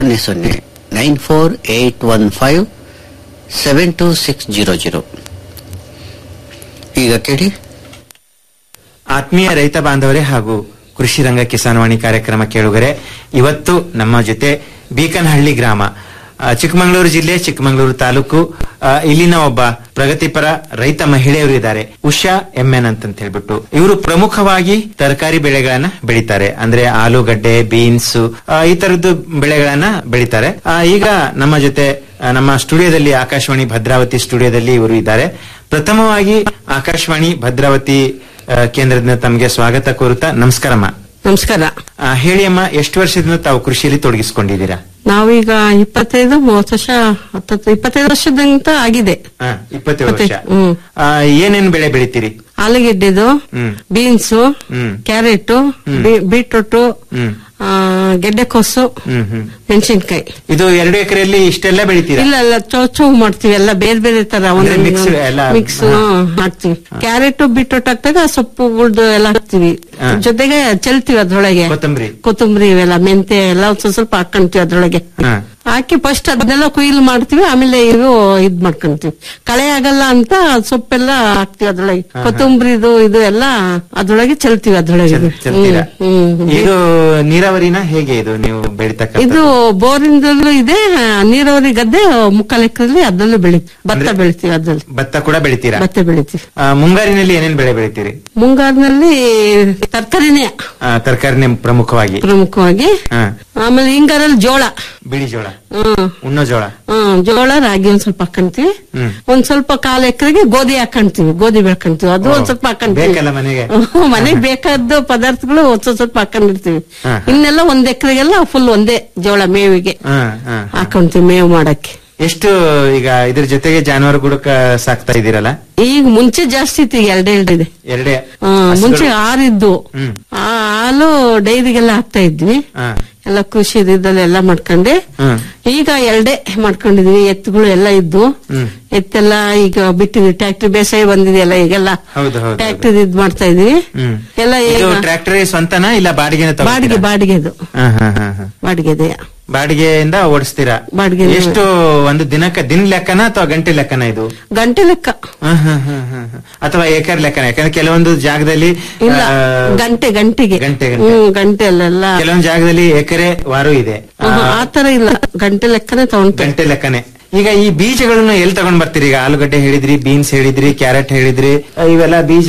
ಸೊನ್ನೆ ಸೊನ್ನೆ nine four eight one five seven two six zero zero ಈಗ ಕೇಳಿ ಆತ್ಮೀಯ ರೈತ ಬಾಂಧವರೇ ಹಾಗೂ ಕೃಷಿ ರಂಗ ಕಿಸಾನ್ವಾಣಿ ಕಾರ್ಯಕ್ರಮ ಕೇಳುಗರೆ ಇವತ್ತು ನಮ್ಮ ಜೊತೆ ಬೀಕನಹಳ್ಳಿ ಗ್ರಾಮ ಆ, ಚಿಕ್ಕಮಗಳೂರು ಜಿಲ್ಲೆ ಚಿಕ್ಕಮಗಳೂರು ತಾಲೂಕು ಆ, ಇಲ್ಲಿನ ಒಬ್ಬ ಪ್ರಗತಿಪರ ರೈತ ಮಹಿಳೆಯರು ಇದ್ದಾರೆ ಉಷಾ ಎನ್ ಅಂತ ಹೇಳ್ಬಿಟ್ಟು ಇವರು ಪ್ರಮುಖವಾಗಿ ತರಕಾರಿ ಬೆಳೆಗಳನ್ನ ಬೆಳಿತಾರೆ ಅಂದ್ರೆ ಆಲೂಗಡ್ಡೆ ಬೀನ್ಸ್ ಈ ತರದ್ದು ಬೆಳೆಗಳನ್ನ ಬೆಳಿತಾರೆ ಆ, ಈಗ ನಮ್ಮ ಜೊತೆ ಆ, ನಮ್ಮ ಸ್ಟುಡಿಯೋದಲ್ಲಿ ಆಕಾಶವಾಣಿ ಭದ್ರಾವತಿ ಸ್ಟುಡಿಯೋದಲ್ಲಿ ಇವರು ಇದ್ದಾರೆ ಪ್ರಥಮವಾಗಿ ಆಕಾಶವಾಣಿ ಭದ್ರಾವತಿ ಆ, ಕೇಂದ್ರದಿಂದ ತಮಗೆ ಸ್ವಾಗತ ಕೋರುತ್ತಾ ನಮಸ್ಕಾರಮ್ಮ ನಮಸ್ಕಾರ ಆ, ಹೇಳಿ ಅಮ್ಮ ಎಷ್ಟು ವರ್ಷದಿಂದ ತಾವು ಕೃಷಿಯಲ್ಲಿ ತೊಡಗಿಸಿಕೊಂಡಿದ್ದೀರಾ ನಾವೀಗ ಇಪ್ಪತ್ತೈದು ಮೂವತ್ತು ವರ್ಷ ಹತ್ತತ್ತು ಇಪ್ಪತ್ತೈದು ವರ್ಷದಂತ ಆಗಿದೆ ಆ, ಇಪ್ಪತ್ತೇಳು ವರ್ಷ ಮತ್ತೆ, ಹ್ಮ್. ಆ, ಏನೇನ್ ಬೆಳೆ ಬೆಳಿತೀರಿ ಆಲೂಗೆಡ್ಡೆದು hmm. Beans hmm. Carrot beetroot hmm ಗೆಡ್ಡೆಕೋಸು ಹ್ಮ್ ಹ್ಮ್ ಮೆಣಸಿನ್ಕಾಯಿ ಇದು ಎರಡು ಎಕರೆಯಲ್ಲಿ ಇಷ್ಟೆಲ್ಲ ಬೆಳಿತೀರಾ ಇಲ್ಲ ಇಲ್ಲ ಚೌ ಚೌ ಮಾಡ್ತೀವಿ ಎಲ್ಲ ಬೇರೆ ಬೇರೆ ತರ ಅಂದ್ರೆ mix ಎಲ್ಲ- ಮಿಕ್ಸ್ ಹಾ. ಹಾಕ್ತಿವಿ ಕ್ಯಾರೆಟ್ ಬೀಟ್ರೂಟ್ ಹಾಕ್ತಾಗ ಸೊಪ್ಪುಗಳ್ದು ಎಲ್ಲ ಹಾಕ್ತಿವಿ ಹಾ. ಜೊತೆಗೆ ಚೆಲ್ತೀವಿ ಅದ್ರೊಳಗೆ ಕೊತ್ತಂಬರಿ ಕೊತ್ತಂಬರಿ ಇವೆಲ್ಲ ಮೆಂತೆ ಎಲ್ಲ ಒಂದ್ ಸ್ವಲ್ಪ ಹಾಕೊಂತೀವಿ ಅದ್ರೊಳಗೆ ಹಾ ಹಾಕಿ ಫಸ್ಟ್ ಅದನ್ನೆಲ್ಲ ಕುಯ್ಲ್ ಮಾಡ್ತೀವಿ ಆಮೇಲೆ ಇವು ಇದ್ ಮಾಡ್ಕೊಂತೀವಿ ಕಳೆ ಆಗಲ್ಲ ಅಂತ ಸೊಪ್ಪೆಲ್ಲ ಹಾಕ್ತಿವಿ ಅದ್ರೊಳಗೆ ಕೊತ್ತಂಬರಿದು ಇದು ಎಲ್ಲ ಅದ್ರೊಳಗೆ ಚೆಲ್ತೀವಿ ಅದ್ರೊಳಗೆ ಚೆಲ್- ಚೆಲ್ತೀರಾ? ಹ್ಮ್, ಹ್ಮ್. ಇದು ನೀರಾವರಿನ ಹೇಗೆ ಇದು ನೀವು ಬೆಳಿತಕ್ಕ ಇದು ಬೋರಿಂದಲ್ಲೂ ಇದೆ ನೀರಾವರಿ ಗದ್ದೆ ಮುಕ್ಕಾಲ್ ಎಕರೆಲ್ಲಿ ಅದರಲ್ಲೂ ಬೆಳಿ ಭತ್ತ ಅಂದ್ರೆ- ಬೆಳಿತೀವಿ ಅದ್ರಲ್ಲಿ ಭತ್ತ ಕೂಡ ಬೆಳಿತೀರಾ ಭತ್ತ ಬೆಳಿತೀವಿ ಆ, ಮುಂಗಾರಿನಲ್ಲಿ ಏನೇನ್ ಬೆಳೆ ಬೆಳಿತೀರಿ ಮುಂಗಾರಿನಲ್ಲಿ ತರಕಾರಿನೇ ಆ, ತರಕಾರಿನೇ ಪ್ರಮುಖವಾಗಿ ಪ್ರಮುಖವಾಗಿ ಹಾ ಆಮೇಲೆ ಹಿಂಗಾರಲ್ಲಿ ಜೋಳ ಬಿಳಿ ಜೋಳ ಹ್ಮ್ ಉಣ್ಣೋ ಜೋಳ ಹ್ಮ್ ಜೋಳ ರಾಗಿ ಒಂದ್ ಸ್ವಲ್ಪ ಹಾಕಂತೀವಿ ಹ್ಮ್. ಒಂದ್ ಸ್ವಲ್ಪ ಕಾಲ್ ಎಕರೆಗೆ ಗೋಧಿ ಹಾಕಂತೀವಿ ಗೋಧಿ ಬೆಳ್ಕಂತೀವಿ ಅದು ಓ, ಒಂದ್ ಸ್ವಲ್ಪ ಹಾಕಂತೀವಿ ಬೇಕಲ್ಲ ಮನೆಗೆ? ಹ್ಮ್, ಮನೆಗ್ ಬೇಕಾದ ಪದಾರ್ಥಗಳು ಒಂದ್ ಸ್ವಲ್ಪ ಸ್ವಲ್ಪ ಹಾಕೊಂಡಿರ್ತೀವಿ ಹಾ, ಹಾ. ಇನ್ನೆಲ್ಲ ಒಂದ್ ಎಕರೆಗೆಲ್ಲ ಫುಲ್ ಒಂದೇ ಜೋಳ ಮೇವಿಗೆ ಹಾ ಹಾ ಹಾ. ಹಾಕೊಂತೀವಿ ಮೇವು ಮಾಡಕ್ಕೆ ಎಷ್ಟು ಈಗ ಇದ್ರ ಜೊತೆಗೆ ಜಾನುವಾರು ಕೂಡ ಕ- ಸಾಕ್ತಾ ಇದೀರಲ್ಲ ಈಗ ಮುಂಚೆ ಜಾಸ್ತಿ ಇತ್ತು ಈಗ ಎರಡೇ ಎರಡಿದೆ ಎರಡೇ ಆ, ಮುಂಚೆ ಆರಿದ್ದು ಹ್ಮ್. ಆ ಹಾಲು ಡೈರಿಗೆಲ್ಲ ಹಾಕ್ತಾ ಇದ್ವಿ ಹಾ. ಎಲ್ಲ ಕೃಷಿ ಇದ್ದಲ್ಲೆಲ್ಲ ಮಾಡ್ಕೊಂಡೆ ಹ್ಮ್. ಈಗ ಎರಡೇ ಮಾಡ್ಕೊಂಡಿದೀವಿ ಎತ್ತುಗಳು ಎಲ್ಲ ಇದ್ದು ಹ್ಮ್. ಎತ್ತೆಲ್ಲ ಈಗ ಬಿಟ್ಟಿದ್ವಿ ಟ್ರ್ಯಾಕ್ಟರ್ ಬೇಸಾಯ ಬಂದಿದೆಯಲ್ಲ ಈಗೆಲ್ಲ ಹೌದು ಹೌದು ಟ್ರ್ಯಾಕ್ಟರ್ ಇದ್ ಮಾಡ್ತಾ ಇದೀವಿ ಹ್ಮ್. ಎಲ್ಲ ಇದು ಈಗ ಟ್ರ್ಯಾಕ್ಟರ್ ಸ್ವಂತನಾ ಇಲ್ಲ ಬಾಡಿಗೆನ ಬಾಡಿಗೆ ಬಾಡಿಗೆದು ಹಾ ಹಾ ಹಾ ಹಾ ಬಾಡಿಗೆದೆ ಬಾಡಿಗೆಯಿಂದ ಓಡಿಸ್ತೀರಾ ಬಾಡಿಗೆ ಎಷ್ಟು ಒಂದು ದಿನಕ್ಕೆ ದಿನ ಲೆಕ್ಕನ ಅಥವಾ ಗಂಟೆ ಲೆಕ್ಕನ ಇದು ಗಂಟೆ ಲೆಕ್ಕ ಹಾ, ಹಾ, ಹಾ, ಹಾ, ಹಾ. ಅಥವಾ ಏಕರ್ ಲೆಕ್ಕನ ಯಾಕಂದ್ರೆ ಕೆಲವೊಂದು ಜಾಗದಲ್ಲಿ ಇಲ್ಲ ಆ, ಗಂಟೆ ಗಂಟೆಗೆ ಗಂಟೆ, ಗಂಟೆ. ಹ್ಮ್ ಗಂಟೆ ಅಲ್ಲೆಲ್ಲ ಕೆಲವೊಂದು ಜಾಗದಲ್ಲಿ ಎಕರೆ ವಾರು ಇದೆ ಆ, ಆಹಾ, ಆ ತರ ಇಲ್ಲ ಗಂಟೆ ಲೆಕ್ಕನೇ ತಗೊಂಡ್ತಾರೆ ಗಂಟೆ ಲೆಕ್ಕನೆ ಈಗ ಈ ಬೀಜಗಳನ್ನು ಎಲ್ಲಿ ತಗೊಂಡ್ ಬರ್ತೀರಿ ಈಗ ಆಲೂಗಡ್ಡೆ ಹೇಳಿದ್ರಿ ಬೀನ್ಸ್ ಹೇಳಿದ್ರಿ ಕ್ಯಾರೆಟ್ ಹೇಳಿದ್ರಿ ಆ, ಇವೆಲ್ಲ ಬೀಜ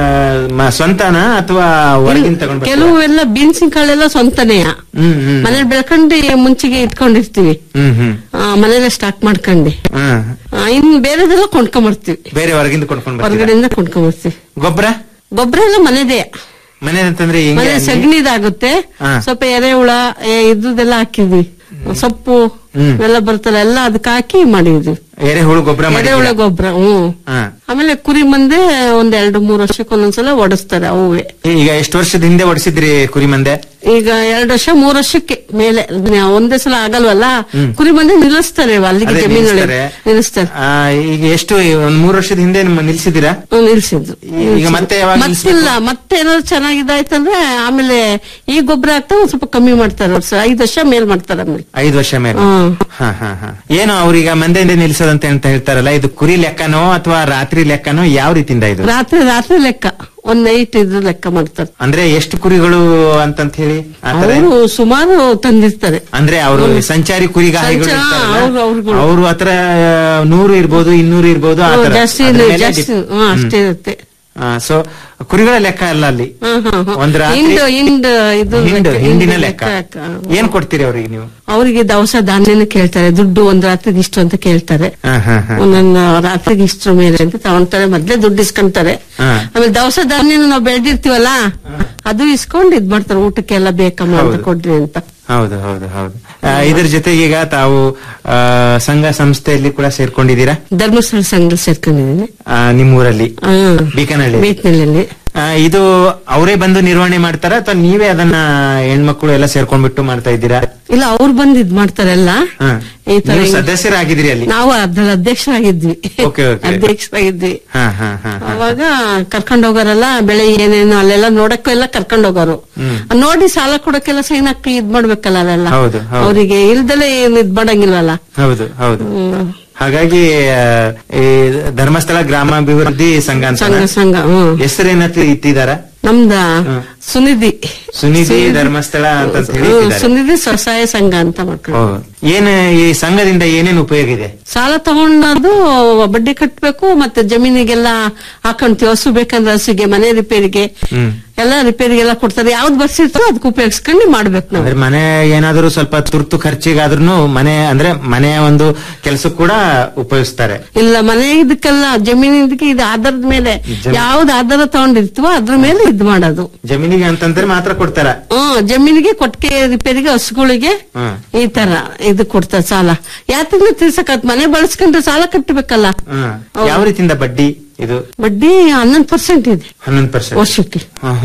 ಮ- ಸ್ವಂತನಾ ಅಥವಾ ಹೊರಗಿನ ತಗೊಂಡ್ ಬರ್ತೀರಾ? ಕೆಲವು ಎಲ್ಲ ಬೀನ್ಸಿನ ಕಾಳೆಲ್ಲ ಸ್ವಂತನೆಯ ಹ್ಮ್ ಹ್ಮ್ ಮನೇಲಿ ಬೆಳ್ಕೊಂಡು ಮುಂಚೆಗೆ ಇಟ್ಕೊಂಡಿರ್ತೀವಿ ಹ್ಮ್ ಹ್ಮ್ ಆ, ಮನೇಲೆ ಸ್ಟಾಕ್ ಮಾಡ್ಕೊಂಡು ಹಾ. ಆ, ಇನ್ ಬೇರೆದೆಲ್ಲ ಕೊಂಡ್ಕೊಂಬರ್ತೀವಿ ಬೇರೆ ಹೊರಗಿಂದ ಕೊಂಡ್ಕೊಂಡ್ ಬರ್ತೀರಾ ಹೊರಗಡೆಯಿಂದ ಕೊಂಡ್ಕೊಂಬರ್ತೀವಿ ಗೊಬ್ಬರ ಗೊಬ್ಬರ ಎಲ್ಲ ಮನೆದೇ ಮನೆ ಅಂತಂದ್ರೆ ಹಿಂಗೆ ಮನೆ ಅಲ್ಲಿ- ಸಗಣಿದಾಗುತ್ತೆ ಹಾ. ಸ್ವಲ್ಪ ಎರೆಹುಳ ಏ, ಇದ್ದುದೆಲ್ಲ ಹಾಕಿದ್ವಿ ಸೊಪ್ಪು ಹ್ಮ್. ಎಲ್ಲ ಬರ್ತಲ್ಲ ಎಲ್ಲ ಅದಕ್ಕೆ ಹಾಕಿ ಮಾಡಿದ್ವಿ ಎರೆಹುಳು ಗೊಬ್ಬರ ಎರೆಹುಳ ಗೊಬ್ಬರ ಹ್ಮ್ ಹಾ. ಆಮೇಲೆ ಕುರಿ ಮಂದೆ ಒಂದ್ ಎರಡು ಮೂರು ವರ್ಷಕ್ಕೆ ಒಂದೊಂದ್ಸಲ ಒಡಿಸ್ತಾರೆ ಅವೇ ಈಗ ಎಷ್ಟು ವರ್ಷದ ಹಿಂದೆ ಹೊಡಿಸಿದ್ರಿ ಕುರಿ ಮಂದೆ ಈಗ ಎರಡು ವರ್ಷ ಮೂರು ವರ್ಷಕ್ಕೆ ಮೇಲೆ ನ- ಒಂದೇ ಸಲ ಆಗಲ್ವಲ್ಲ ಕುರಿ ಮಂದಿ ನಿಲ್ಲಿಸ್ತಾರೆ ಅಲ್ಲಿಗೆ ಅದೇ ಜಮೀನುಗಳಿಗೆ ನಿಲ್ಲಿಸ್ತಾರೆ. ನಿಲ್ಲಿಸ್ತಾರೆ ಆ, ಈಗ ಎಷ್ಟು ಒಂದ್ ಮೂರು ವರ್ಷದ ಹಿಂದೆ ನಿಮ್ಮ ನಿಲ್ಸಿದ್ದೀರಾ ಹ್ಮ್, ನಿಲ್ಸಿದ್ದು ಈಗ ಮತ್ತೆ ಯಾವಾಗ ಮತ್ತಿಲ್ಲ ಮತ್ತೆ ಏನಾದ್ರು ಚೆನ್ನಾಗಿದ್ದಾಯ್ತಂದ್ರೆ ಆಮೇಲೆ ಈ ಗೊಬ್ಬರ ಹಾಕ್ತಾ ಒಂದ್ ಸ್ವಲ್ಪ ಕಮ್ಮಿ ಮಾಡ್ತಾರೆ ವರ್ಷ ಐದು ವರ್ಷ ಮೇಲ್ ಮಾಡ್ತಾರೆ ಆಮೇಲೆ ಐದು ವರ್ಷ ಮೇಲೆ ಹ್ಮ್. ಹಾ ಹಾ ಹಾ ಏನು ಅವ್ರೀಗ ಮಂದೆಯಿಂದ ನಿಲ್ಸೋದಂತ ಅಂತ ಹೇಳ್ತಾರಲ್ಲ ಇದು ಕುರಿ ಲೆಕ್ಕನೋ ಅಥವಾ ರಾತ್ರಿ ಲೆಕ್ಕನೋ ಯಾವ ರೀತಿಯಿಂದ ಇದು ರಾತ್ರಿ ರಾತ್ರಿ ಲೆಕ್ಕ ಒಂದ್ ನೈಟ್ ಇದ್ರ ಲೆಕ್ಕ ಮಾಡ್ತಾರೆ ಅಂದ್ರೆ ಎಷ್ಟು ಕುರಿಗಳು ಅಂತಂತ ಹೇಳಿ ಆತರ ಅವರು ಸುಮಾರು ತಂದಿರ್ತಾರೆ ಅಂದ್ರೆ ಅವರು ಸಂಚಾರಿ ಕುರಿಗಾಹಿಗಳು ಸಂಚಾರ, ಇರ್ತಾರಲ್ಲ, ಅವ್ರು- ಅವ್ರುಗಳು. ಅವ್ರು ಹತ್ರ ಆ, ನೂರು ಇರ್ಬೋದು ಇನ್ನೂರು ಇರ್ಬೋದು ಆ ಹ್ಮ್, ತರ. ಜಾಸ್ತಿ ಅದ್ರ ಇದೆ, ಮೇಲೆ ಜಾಸ್ತಿ ಡಿ- ಹ್ಮ್, ಅಷ್ಟೇ ಇರುತ್ತೆ ಸೊ ಕುರಿಗಳ ಲೆಕ್ಕ ಅಲ್ಲ ಅಲ್ಲಿ ಹ್ಮ್, ಹ್ಮ್, ಹ್ಮ್. ಒಂದ್ ರಾತ್ರಿ ಹಿಂಡ್ ಹಿಂಡ್ ಇದು ಹಿಂಡು ಲೆಕ್ಕ, ಹಿಂಡಿನ ಹಿಂಡ್ ಲೆಕ್ಕ ಲೆಕ್ಕ. ಏನ್ ಕೊಡ್ತೀರಿ ಅವ್ರಿಗೆ ನೀವು ಅವರಿಗೆ ದವಸ ಧಾನ್ಯನ ಕೇಳ್ತಾರೆ ದುಡ್ಡು ಒಂದ್ ರಾತ್ರಿಗೆ ಇಷ್ಟು ಅಂತ ಕೇಳ್ತಾರೆ ಹಾ ಹಾ ಹಾ ಒಂದೊಂದು ರಾತ್ರಿಗೆ ಇಷ್ಟ್ರ ಮೇಲೆ ಅಂತ ತಗೊಂತಾರೆ ಮೊದ್ಲೇ ದುಡ್ಡು ಇಸ್ಕೊಂತಾರೆ ಹಾ. ಆಮೇಲೆ ದವಸ ಧಾನ್ಯನ ನಾವು ಬೆಳೆದಿರ್ತೀವಲ್ಲ ಅದು ಇಸ್ಕೊಂಡು ಇದ್ ಮಾಡ್ತಾರೆ ಊಟಕ್ಕೆಲ್ಲ ಬೇಕಮ್ಮ ಅಂತ ಹೌದು. ಕೊಡ್ರಿ ಅಂತ ಹೌದು ಹೌದು ಹೌದು ಆ, ಇದ್ರ ಜೊತೆಗೆ ಈಗ ತಾವು ಆ, ಸಂಘ ಸಂಸ್ಥೆಯಲ್ಲಿ ಕೂಡ ಸೇರ್ಕೊಂಡಿದ್ದೀರಾ ಧರ್ಮಸ್ಥಳ ಸಂಘ ಸೇರ್ಕೊಂಡಿದ್ದೀನಿ ಆ, ನಿಮ್ಮೂರಲ್ಲಿ ಹಾ. ಬೀಕನಹಳ್ಳಿ ಬೇತ್ನಳ್ಳಿ ಆ, ಇದು ಅವರೇ ಬಂದು ನಿರ್ವಹಣೆ ಮಾಡ್ತಾರ ಅಥವಾ ನೀವೇ ಅದನ್ನ ಹೆಣ್ಮಕ್ಳು ಎಲ್ಲ ಸೇರ್ಕೊಂಡ್ಬಿಟ್ಟು ಮಾಡ್ತಾ ಇದ್ದೀರಾ ಇಲ್ಲ ಅವ್ರು ಬಂದ್ ಇದ್ ಮಾಡ್ತಾರೆಲ್ಲ ಹ. ಈ ತರ ನೀವು ಸದಸ್ಯರಾಗಿದ್ದೀರಿ ಅಲ್ಲಿ ನಾವು ಅದ್ರ ಅಧ್ಯಕ್ಷರಾಗಿದ್ವಿ Okay, okay. ಅಧ್ಯಕ್ಷರಾಗಿದ್ವಿ ಹಾ ಹಾ ಹಾ ಹಾ. ಅವಾಗ ಕರ್ಕೊಂಡ್ ಹೋಗೋರಲ್ಲ ಬೆಳೆ ಏನೇನು ಅಲ್ಲೆಲ್ಲ ನೋಡಕ್ಕೂ ಎಲ್ಲ ಕರ್ಕೊಂಡ್ ಹೋಗೋರು ನೋಡಿ ಸಾಲ ಕೊಡಕ್ಕೆಲ್ಲ ಸೈನ್ ಹಾಕಿ ಇದ್ ಮಾಡ್ಬೇಕಲ್ಲ ಅಲ್ಲೆಲ್ಲ ಹೌದು, ಹೌದು. ಅವರಿಗೆ ಇಲ್ದಲೆ ಏನ್ ಇದ್ ಮಾಡಂಗಿಲ್ವಲ್ಲ ಹೌದು ಹೌದು ಹ್ಮ್. ಹಾಗಾಗಿ ಆ, ಈ ಧರ್ಮಸ್ಥಳ ಗ್ರಾಮಾಭಿವೃದ್ಧಿ ಸಂಘ ಅಂತ ಸಂಘ ಸಂಘ ಹ್ಮ್ ಹೆಸರೇನಂತ ಇಟ್ಟಿದಾರ ನಮ್ದ ಸುನಿಧಿ ಸುನಿಧಿ ಧರ್ಮಸ್ಥಳ ಅಂತ ಹೇಳಿ ಹ್ಮ್, ಇಟ್ಟಿದ್ದಾರೆ. ಸುನಿಧಿ ಸ್ವಸಹಾಯ ಸಂಘ ಅಂತ ಮಾಡ್ಕೊಂಡು ಓ. ಏನ್ ಈ ಸಂಘದಿಂದ ಏನೇನು ಉಪಯೋಗ ಇದೆ ಸಾಲ ತಗೊಂಡದು ಬಡ್ಡಿ ಕಟ್ಬೇಕು ಮತ್ತೆ ಜಮೀನಿಗೆಲ್ಲ ಹಾಕೊಂತೀವಿ ಹಸು ಬೇಕಂದ್ರೆ ಹಸುಗೆ ಮನೆ ರಿಪೇರಿಗೆ ಹ್ಮ್ ಎಲ್ಲ ರಿಪೇರಿಗೆಲ್ಲ ಕೊಡ್ತಾರೆ ಯಾವ್ದು ಬರ್ಸಿರ್ತೋ ಅದಕ್ಕೆ ಉಪಯೋಗಿಸ್ಕೊಂಡು ಮಾಡ್ಬೇಕು ನಾವು ಅಂದ್ರೆ ಮನೆ ಏನಾದರೂ ಸ್ವಲ್ಪ ತುರ್ತು ಖರ್ಚಿಗಾದ್ರೂ ಮನೆ ಅಂದ್ರೆ ಮನೆಯ ಒಂದು ಕೆಲಸ ಕೂಡ ಉಪಯೋಗಿಸ್ತಾರೆ ಇಲ್ಲ ಮನೆ ಇದಕ್ಕೆಲ್ಲ ಜಮೀನಿದಕ್ಕೆ ಇದು ಆಧಾರದ ಮೇಲೆ ಯಾವ್ದು ಆಧಾರ ತಗೊಂಡಿರ್ತೀವೋ ಅದ್ರ ಮೇಲೆ ಇದ್ ಮಾಡೋದು ಜಮೀನಿಗೆ ಅಂತಂದ್ರೆ ಮಾತ್ರ ಕೊಡ್ತಾರ ಹ್ಮ್ ಜಮೀನಿಗೆ ಕೊಟ್ಟಿಗೆ ರಿಪೇರಿಗೆ ಹಸುಗಳಿಗೆ ಹ್ಮ್ ಈ ತರ ಇದು ಕೊಡ್ತಾರೆ ಸಾಲ ಯಾತಿಂದ ತೀರ್ಸಕತ್ ಮನೆ ಬಳಸ್ಕೊಂಡ್ರೆ ಸಾಲ ಕಟ್ಟಬೇಕಲ್ಲ ಹ್ಮ್ ಯಾವ ರೀತಿಯಿಂದ ಬಡ್ಡಿ ಇದು ಬಡ್ಡಿ ಹನ್ನೊಂದು ಪರ್ಸೆಂಟ್ ಇದೆ ಹನ್ನೊಂದು ಪರ್ಸೆಂಟ್ ವರ್ಷಕ್ಕೆ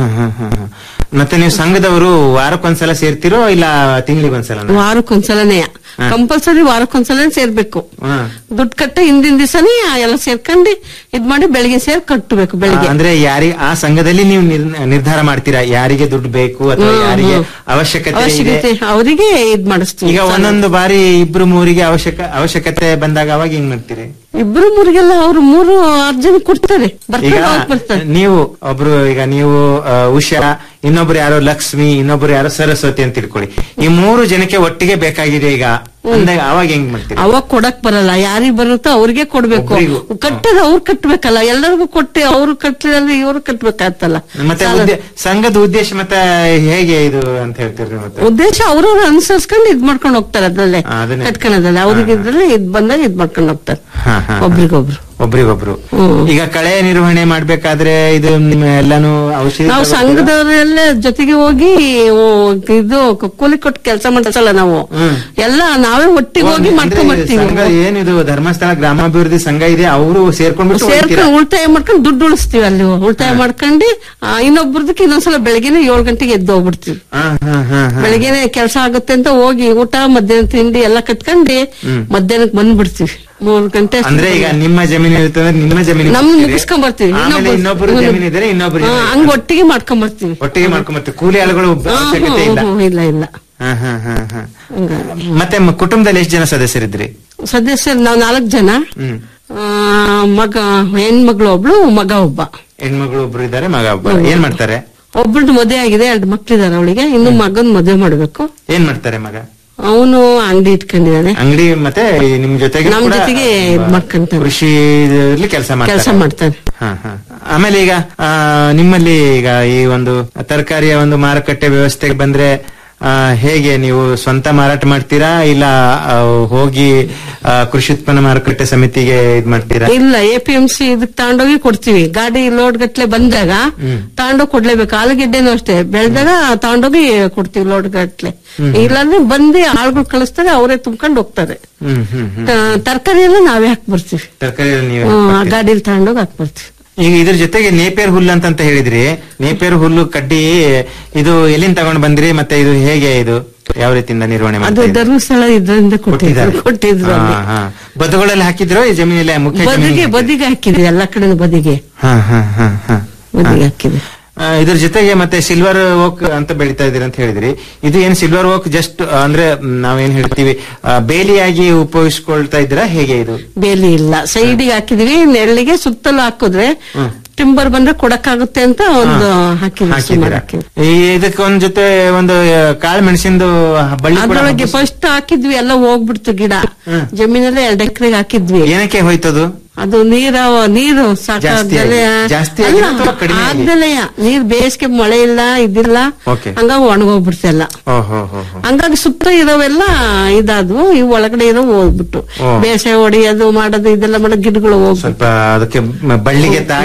ಮತ್ತೆ ನೀವು ಸಂಘದವರು ವಾರಕ್ಕೊಂದ್ಸಲ ಸೇರ್ತಿರೋ ಇಲ್ಲ ತಿಂಗಳಿಗೊಂದ್ಸಲ ವಾರಕ್ಕೊಂದ್ಸಲನೇ ಕಂಪಲ್ಸರಿ ವಾರಕ್ಕೊಂದ್ಸಲ ಸೇರ್ಬೇಕು ದುಡ್ಡು ಕಟ್ಟ ಹಿಂದಿನ ದಿವಸನೇ ಎಲ್ಲ ಸೇರ್ಕೊಂಡು ಇದ್ ಮಾಡಿ ಬೆಳಿಗ್ಗೆ ಸೇರ್ ಕಟ್ಟಬೇಕು ಬೆಳಿಗ್ಗೆ ಅಂದ್ರೆ ಯಾರಿ ಆ ಸಂಘದಲ್ಲಿ ನೀವು ನಿರ್- ನಿರ್ಧಾರ ಮಾಡ್ತೀರಾ ಯಾರಿಗೆ ದುಡ್ಡು ಬೇಕು ಅಥವಾ ಹ್ಮ್, ಯಾರಿಗೆ ಹ್ಮ್. ಅವಶ್ಯಕತೆ ಇದೆ ಅವಶ್ಯಕತೆ ಅವರಿಗೆ ಇದ್ ಮಾಡಿಸ್ತೀವಿ ಈಗ ಒಂದೊಂದು ಬಾರಿ ಇಬ್ರು ಮೂರಿಗೆ ಅವಶ್ಯಕ ಅವಶ್ಯಕತೆ ಬಂದಾಗ ಅವಾಗ ಹೆಂಗ್ ಮಾಡ್ತೀರಿ ಇಬ್ರು ಮೂರಿಗೆಲ್ಲ ಅವ್ರು ಮೂರು ಅರ್ಜನ್ ಕೊಡ್ತಾರೆ ಈಗ ಬರ್ತಾರೆ ಅವ್ರು ಬರ್ತಾರೆ ನೀವು ಒಬ್ರು ಈಗ ನೀವು ಆ, ಉಷಾ ಇನ್ನೊಬ್ರು ಯಾರೋ ಲಕ್ಷ್ಮಿ ಇನ್ನೊಬ್ರು ಯಾರೋ ಸರಸ್ವತಿ ಅಂತ ತಿಳ್ಕೊಳ್ಳಿ ಈ ಮೂರು ಜನಕ್ಕೆ ಒಟ್ಟಿಗೆ ಬೇಕಾಗಿದೆ ಈಗ ಅಂದಾಗ ಅವಾಗ ಹೆಂಗ್ ಮಾಡ್ತೀರಿ ಅವಾಗ ಕೊಡಕ್ ಬರಲ್ಲ ಯಾರಿಗ್ ಬರುತ್ತೋ ಅವ್ರಿಗೆ ಕೊಡ್ಬೇಕು ಒಬ್ರಿಗೂ. ಕಟ್ಟದ ಅವ್ರು ಕಟ್ಬೇಕಲ್ಲ ಎಲ್ಲರಿಗೂ ಕೊಟ್ಟು ಅವ್ರು ಕಟ್ಟಿದ್ರೆ ಇವ್ರು ಕಟ್ಬೇಕಾಗ್ತಲ್ಲ ಮತ್ತೆ ಸಾಲ- ಉದ್ದೇ- ಸಂಘದ ಉದ್ದೇಶ ಮತ್ತೆ ಹೇಗೆ ಇದು ಅಂತ ಹೇಳ್ತೀರಿ ನೀವು ಮತ್ತೆ ಉದ್ದೇಶ ಅವ್ರವ್ರು ಅನುಸರಿಸ್ಕೊಂಡು ಇದ್ ಮಾಡ್ಕೊಂಡು ಹೋಗ್ತಾರೆ ಅದ್ರಲ್ಲೇ ಹಾ, ಅದನ್ನೇ. ಕಟ್ಕೊಳೋದಲ್ಲ ಅವ್ರಿಗೆ ಇದ್ರಲ್ಲಿ ಇದ್ ಬಂದಾಗ ಇದ್ ಮಾಡ್ಕೊಂಡು ಹೋಗ್ತಾರೆ ಹಾ, ಹಾ, ಹಾ. ಒಬ್ರಿಗೊಬ್ರು ಒಬ್ರಿಗೊಬ್ರು ಹ್ಮ್. ಈಗ ಕಳೆ ನಿರ್ವಹಣೆ ಮಾಡ್ಬೇಕಾದ್ರೆ ಇದು ನಿಮ್ಮ ಎಲ್ಲಾನು ಔಷಧಿ ನಾವು ತಗೊಳ್ತೀರಾ? ಸಂಘದವರೆಲ್ಲ ಜೊತೆಗೆ ಹೋಗಿ ಓ, ಇದು ಕೂಲಿ ಕೊಟ್ಟು ಕೆಲಸ ಮಾಡ್ಸಲ್ಲ ನಾವು ಹ್ಮ್. ಎಲ್ಲ ನಾವೇ ಒಟ್ಟಿಗೆ ಹೋಗಿ ಅಂದ್ರೆ ಮಾಡ್ಕೊಂಡ್ ಬರ್ತೀವಿ ಸಂಘ ಏನಿದು ಧರ್ಮಸ್ಥಳ ಗ್ರಾಮಾಭಿವೃದ್ಧಿ ಸಂಘ ಇದೆ ಅವರು ಸೇರ್ಕೊಂಡ್ಬಿಟ್ಟು ಹೋಗ್ತೀರಾ? ಸೇರ್ಕೊಂಡು ಉಳಿತಾಯ ಮಾಡ್ಕೊಂಡು ದುಡ್ಡು ಉಳಿಸ್ತೀವಿ ಅಲ್ಲಿ ಉಳಿತಾಯ ಮಾಡ್ಕೊಂಡು ಆ, ಇನ್ನೊಬ್ರದಕ್ಕೆ ಇನ್ನೊಂದ್ಸಲ ಬೆಳಗ್ಗೆನೆ ಏಳು ಗಂಟೆಗೆ ಎದ್ದು ಹೋಗ್ಬಿಡ್ತೀವಿ ಹಾ, ಹಾ, ಹಾ, ಹಾ. ಬೆಳಗ್ಗೆನೆ ಕೆಲಸ ಆಗುತ್ತೆ ಅಂತ ಹೋಗಿ ಊಟ ಮಧ್ಯಾಹ್ನ ತಿಂಡಿ ಎಲ್ಲ ಕಟ್ಕೊಂಡು ಮಧ್ಯಾಹ್ನಕ್ಕೆ ಬಂದ್ಬಿಡ್ತೀವಿ ಮೂರ್ ಗಂಟೆ ಅಷ್ಟೊತ್ತಿಗೆ ಅಂದ್ರೆ ಈಗ ನಿಮ್ಮ ಜಮೀನು ಇರುತ್ತೆ ಅಂದ್ರೆ ನಿಮ್ಮ ಜಮೀನು ನಮ್ ಮುಗಿಸ್ಕೊಂಡ್ ಬರ್ತೀವಿ ಆಮೇಲೆ ಇನ್ನೊಬ್ರು ಜಮೀನು ಇದ್ರೆ ಇನ್ನೊಬ್ರು ಹಾ, ಜಮೀನು ಹಂಗ್ ಒಟ್ಟಿಗೆ ಮಾಡ್ಕೊಂಡ್ ಬರ್ತೀವಿ ಒಟ್ಟಿಗೆ ಮಾಡ್ಕೊಂಬರ್ತೀವಿ ಕೂಲಿ ಆಳುಗಳು ಹಾ, ಅವಶ್ಯಕತೆ ಇಲ್ಲ ಹ್ಮ್, ಹ್ಮ್, ಇಲ್ಲ ಇಲ್ಲ ಹಾ, ಹಾ, ಹಾ, ಹಾ. ಹಂಗಾಗಿ. ಮತ್ತೆ ಮ- ಕುಟುಂಬದಲ್ಲಿ ಎಷ್ಟು ಜನ ಸದಸ್ಯರಿದ್ರಿ ಸದಸ್ಯರು ನಾವ್ ನಾಲ್ಕು ಜನ ಹ್ಮ್ ಆ, ಮಗ ಹೆಣ್ಮಗಳು ಒಬ್ಳು ಮಗ ಒಬ್ಬ ಹೆಣ್ಮಗಳು ಒಬ್ರು ಇದ್ದಾರೆ ಮಗ ಒಬ್ಬ ಏನ್ ಮಾಡ್ತಾರೆ ಒಬ್ಬಳು ಮದುವೆ ಆಗಿದೆ ಎರಡು ಮಕ್ಳಿದಾರೆ ಅವಳಿಗೆ ಇನ್ನು ಮಗನ್ ಮದುವೆ ಮಾಡ್ಬೇಕು ಏನ್ ಮಾಡ್ತಾರೆ ಮಗ ಅವನು ಅಂಗಡಿ ಇಟ್ಕೊಂಡಿದ್ದಾನೆ ಅಂಗಡಿ ಮತ್ತೆ ಈ ನಿಮ್ ಜೊತೆಗೆ ನಮ್ ಕೂಡ ಜೊತೆಗೆ ಇದ್ ಮಾಡ್ಕೊಂತಾನೆ. ಕೃಷಿ ಕೆಲಸ ಕೆಲಸ ಮಾಡ್ತಾರೆ ಮಾಡ್ತಾನೆ ಹಾ, ಹಾ. ಆಮೇಲೆ ಈಗ ಆ, ನಿಮ್ಮಲ್ಲಿ ಈಗ ಈ ಒಂದು ತರಕಾರಿಯ ಒಂದು ಮಾರುಕಟ್ಟೆ ವ್ಯವಸ್ಥೆಗೆ ಬಂದ್ರೆ ಆ, ಹೇಗೆ ನೀವು ಸ್ವಂತ ಮಾರಾಟ ಮಾಡ್ತೀರಾ ಇಲ್ಲ ಆ, ಹೋಗಿ ಆ, ಕೃಷಿ ಉತ್ಪನ್ನ ಮಾರುಕಟ್ಟೆ ಸಮಿತಿಗೆ ಇದ್ ಮಾಡ್ತೀರಾ ಇಲ್ಲ ಎ ಪಿ ಎಂ ಸಿ ಇದಕ್ ತಗೊಂಡೋಗಿ ಕೊಡ್ತೀವಿ ಗಾಡಿ ಲೋಡ್ ಗಟ್ಲೆ ಬಂದಾಗ ತಗೊಂಡೋಗಿ ಕೊಡ್ಲೇಬೇಕು ಆಲೂಗೆಡ್ಡೆನೂ ಅಷ್ಟೇ ಬೆಳೆದಾಗ ತಗೊಂಡೋಗಿ ಕೊಡ್ತೀವಿ ಲೋಡ್ ಗಟ್ಲೆ ಇಲ್ಲಾಂದ್ರೆ ಬಂದು ಆಳ್ಗಳು ಕಳಿಸ್ತಾರೆ ಅವರೇ ತುಂಬ್ಕೊಂಡು ಹೋಗ್ತಾರೆ ಹ್ಮ್ ಹ್ಮ್ ಹ್ಮ್ ತರಕಾರಿ ಎಲ್ಲ ನಾವೇ ಹಾಕ್ ಬರ್ತೀವಿ ತರಕಾರಿ ನೀವು ಹ್ಮ್, ಆ ಗಾಡಿಲಿ ತಗೊಂಡೋಗಿ ಹಾಕ್ ಬರ್ತೀವಿ ಈಗ ಇದ್ರ ಜೊತೆಗೆ ನೇಪೇರ್ ಹುಲ್ಲು ಅಂತ ಹೇಳಿದ್ರಿ ನೇಪೇರ್ ಹುಲ್ಲು ಕಡ್ಡಿ ಇದು ಎಲ್ಲಿಂದ ತಗೊಂಡ್ ಬಂದ್ರಿ ಮತ್ತೆ ಇದು ಹೇಗೆ ಇದು ಯಾವ ರೀತಿಯಿಂದ ನಿರ್ವಹಣೆ ಅದು ಮಾಡ್ತಾ ಇದ್ದೀರಿ? ಧರ್ಮಸ್ಥಳ ಇದರಿಂದ ಕೊಟ್ಟಿದ್ದಾರೆ ಕೊಟ್ಟಿದ್ರು ಕೊಟ್ಟಿದ್ರು ಅಲ್ಲಿ. ಹಾ, ಹಾ. ಬದುಗಳಲ್ಲಿ ಹಾಕಿದ್ರು ಈ ಜಮೀನಿಲ್ಲ ಮುಖ್ಯ ಬದಿಗೆ ಜಮೀನಿಗೆ? ಬದಿಗೆ ಹಾಕಿದ್ವಿ ಎಲ್ಲಾ ಕಡೆ ಬದಿಗೆ ಹಾ, ಹಾ, ಹಾ, ಹಾ. ಬದಿಗೆ ಹಾಕಿದ್ವಿ ಆ, ಇದ್ರ ಜೊತೆಗೆ ಮತ್ತೆ ಸಿಲ್ವರ್ ಓಕ್ ಅಂತ ಬೆಳಿತಾ ಇದೀರಿ ಅಂತ ಹೇಳಿದ್ರಿ ಇದು ಏನ್ ಸಿಲ್ವರ್ ಓಕ್ ಜಸ್ಟ್ ಅಂದ್ರೆ ಮ್, ನಾವೇನ್ ಹೇಳ್ತೀವಿ ಆ, ಬೇಲಿಯಾಗಿ ಉಪಯೋಗಿಸ್ಕೊಳ್ತಾ ಇದ್ದೀರಾ ಹೇಗೆ ಇದು ಬೇಲಿ ಇಲ್ಲ ಸೈಡಿಗೆ ಹಾಕಿದ್ವಿ ನೆರಳಿಗೆ ಸುತ್ತಲೂ ಹಾಕಿದ್ರೆ ಟಿಂಬರ್ ಬಂದ್ರೆ ಕೊಡಕ್ಕಾಗುತ್ತೆ ಅಂತ ಒಂದು ಹಾಕಿದ್ವಿ ಸುಮಾರು ಹಾಕಿದ್ದೀರಾ ಹಾಕಿದ್ವಿ ಈ ಇದಕ್ಕೆ ಒಂದ್ ಜೊತೆ ಒಂದು ಕಾಳು ಮೆಣಸಿಂದು ಬಳ್ಳಿ ಕೂಡ ಅದ್ರೊಳಗೆ ಹಬ್ಬಿಸ್- ಫಸ್ಟ್ ಹಾಕಿದ್ವಿ ಎಲ್ಲ ಹೋಗ್ಬಿಡ್ತು ಗಿಡ ಜಮೀನಲ್ಲಿ ಎರಡ್ ಎಕರೆಗೆ ಹಾಕಿದ್ವಿ ಏನಕ್ಕೆ ಹೋಯ್ತದು ಅದು ನೀರ ನೀರು ಜಾಸ್ತಿ ಸಾಕಾಗ್ದಲೆ ಆಗಿ- ಜಾಸ್ತಿ ಆಗಿಲ್ಲ ಅಥವಾ ಕಡಿಮೆ ಆಗಿ? ಆಗ್ದಲೆ ನೀರ್ ಬೇಸಿಗೆ ಮಳೆ ಇಲ್ಲ ಇದಿಲ್ಲ Okay. ಹಂಗಾಗಿ ಒಣಗೋಗ್ಬಿಡ್ತೆಲ್ಲ ಓಹೋ ಹೋ ಹೋ ಹಂಗಾಗಿ ಸುತ್ತ ಇರೋವೆಲ್ಲ ಇದಾದ್ವು ಇವು ಒಳಗಡೆ ಇರೋ ಹೋಗ್ಬಿಟ್ಟು ಓ. ಬೇಸೆ ಹೊಡಿಯೋದು ಮಾಡೋದು ಇದೆಲ್ಲ ಮಾಡೋ ಗಿಡಗಳು ಹೋಗ್ಬಿಟ್ಟು ಸ್ವಲ್ಪ ಅದಕ್ಕೆ ಮ- ಬಳ್ಳಿಗೆ ತಾಗಿದ್ರೆ ತಾಗಿ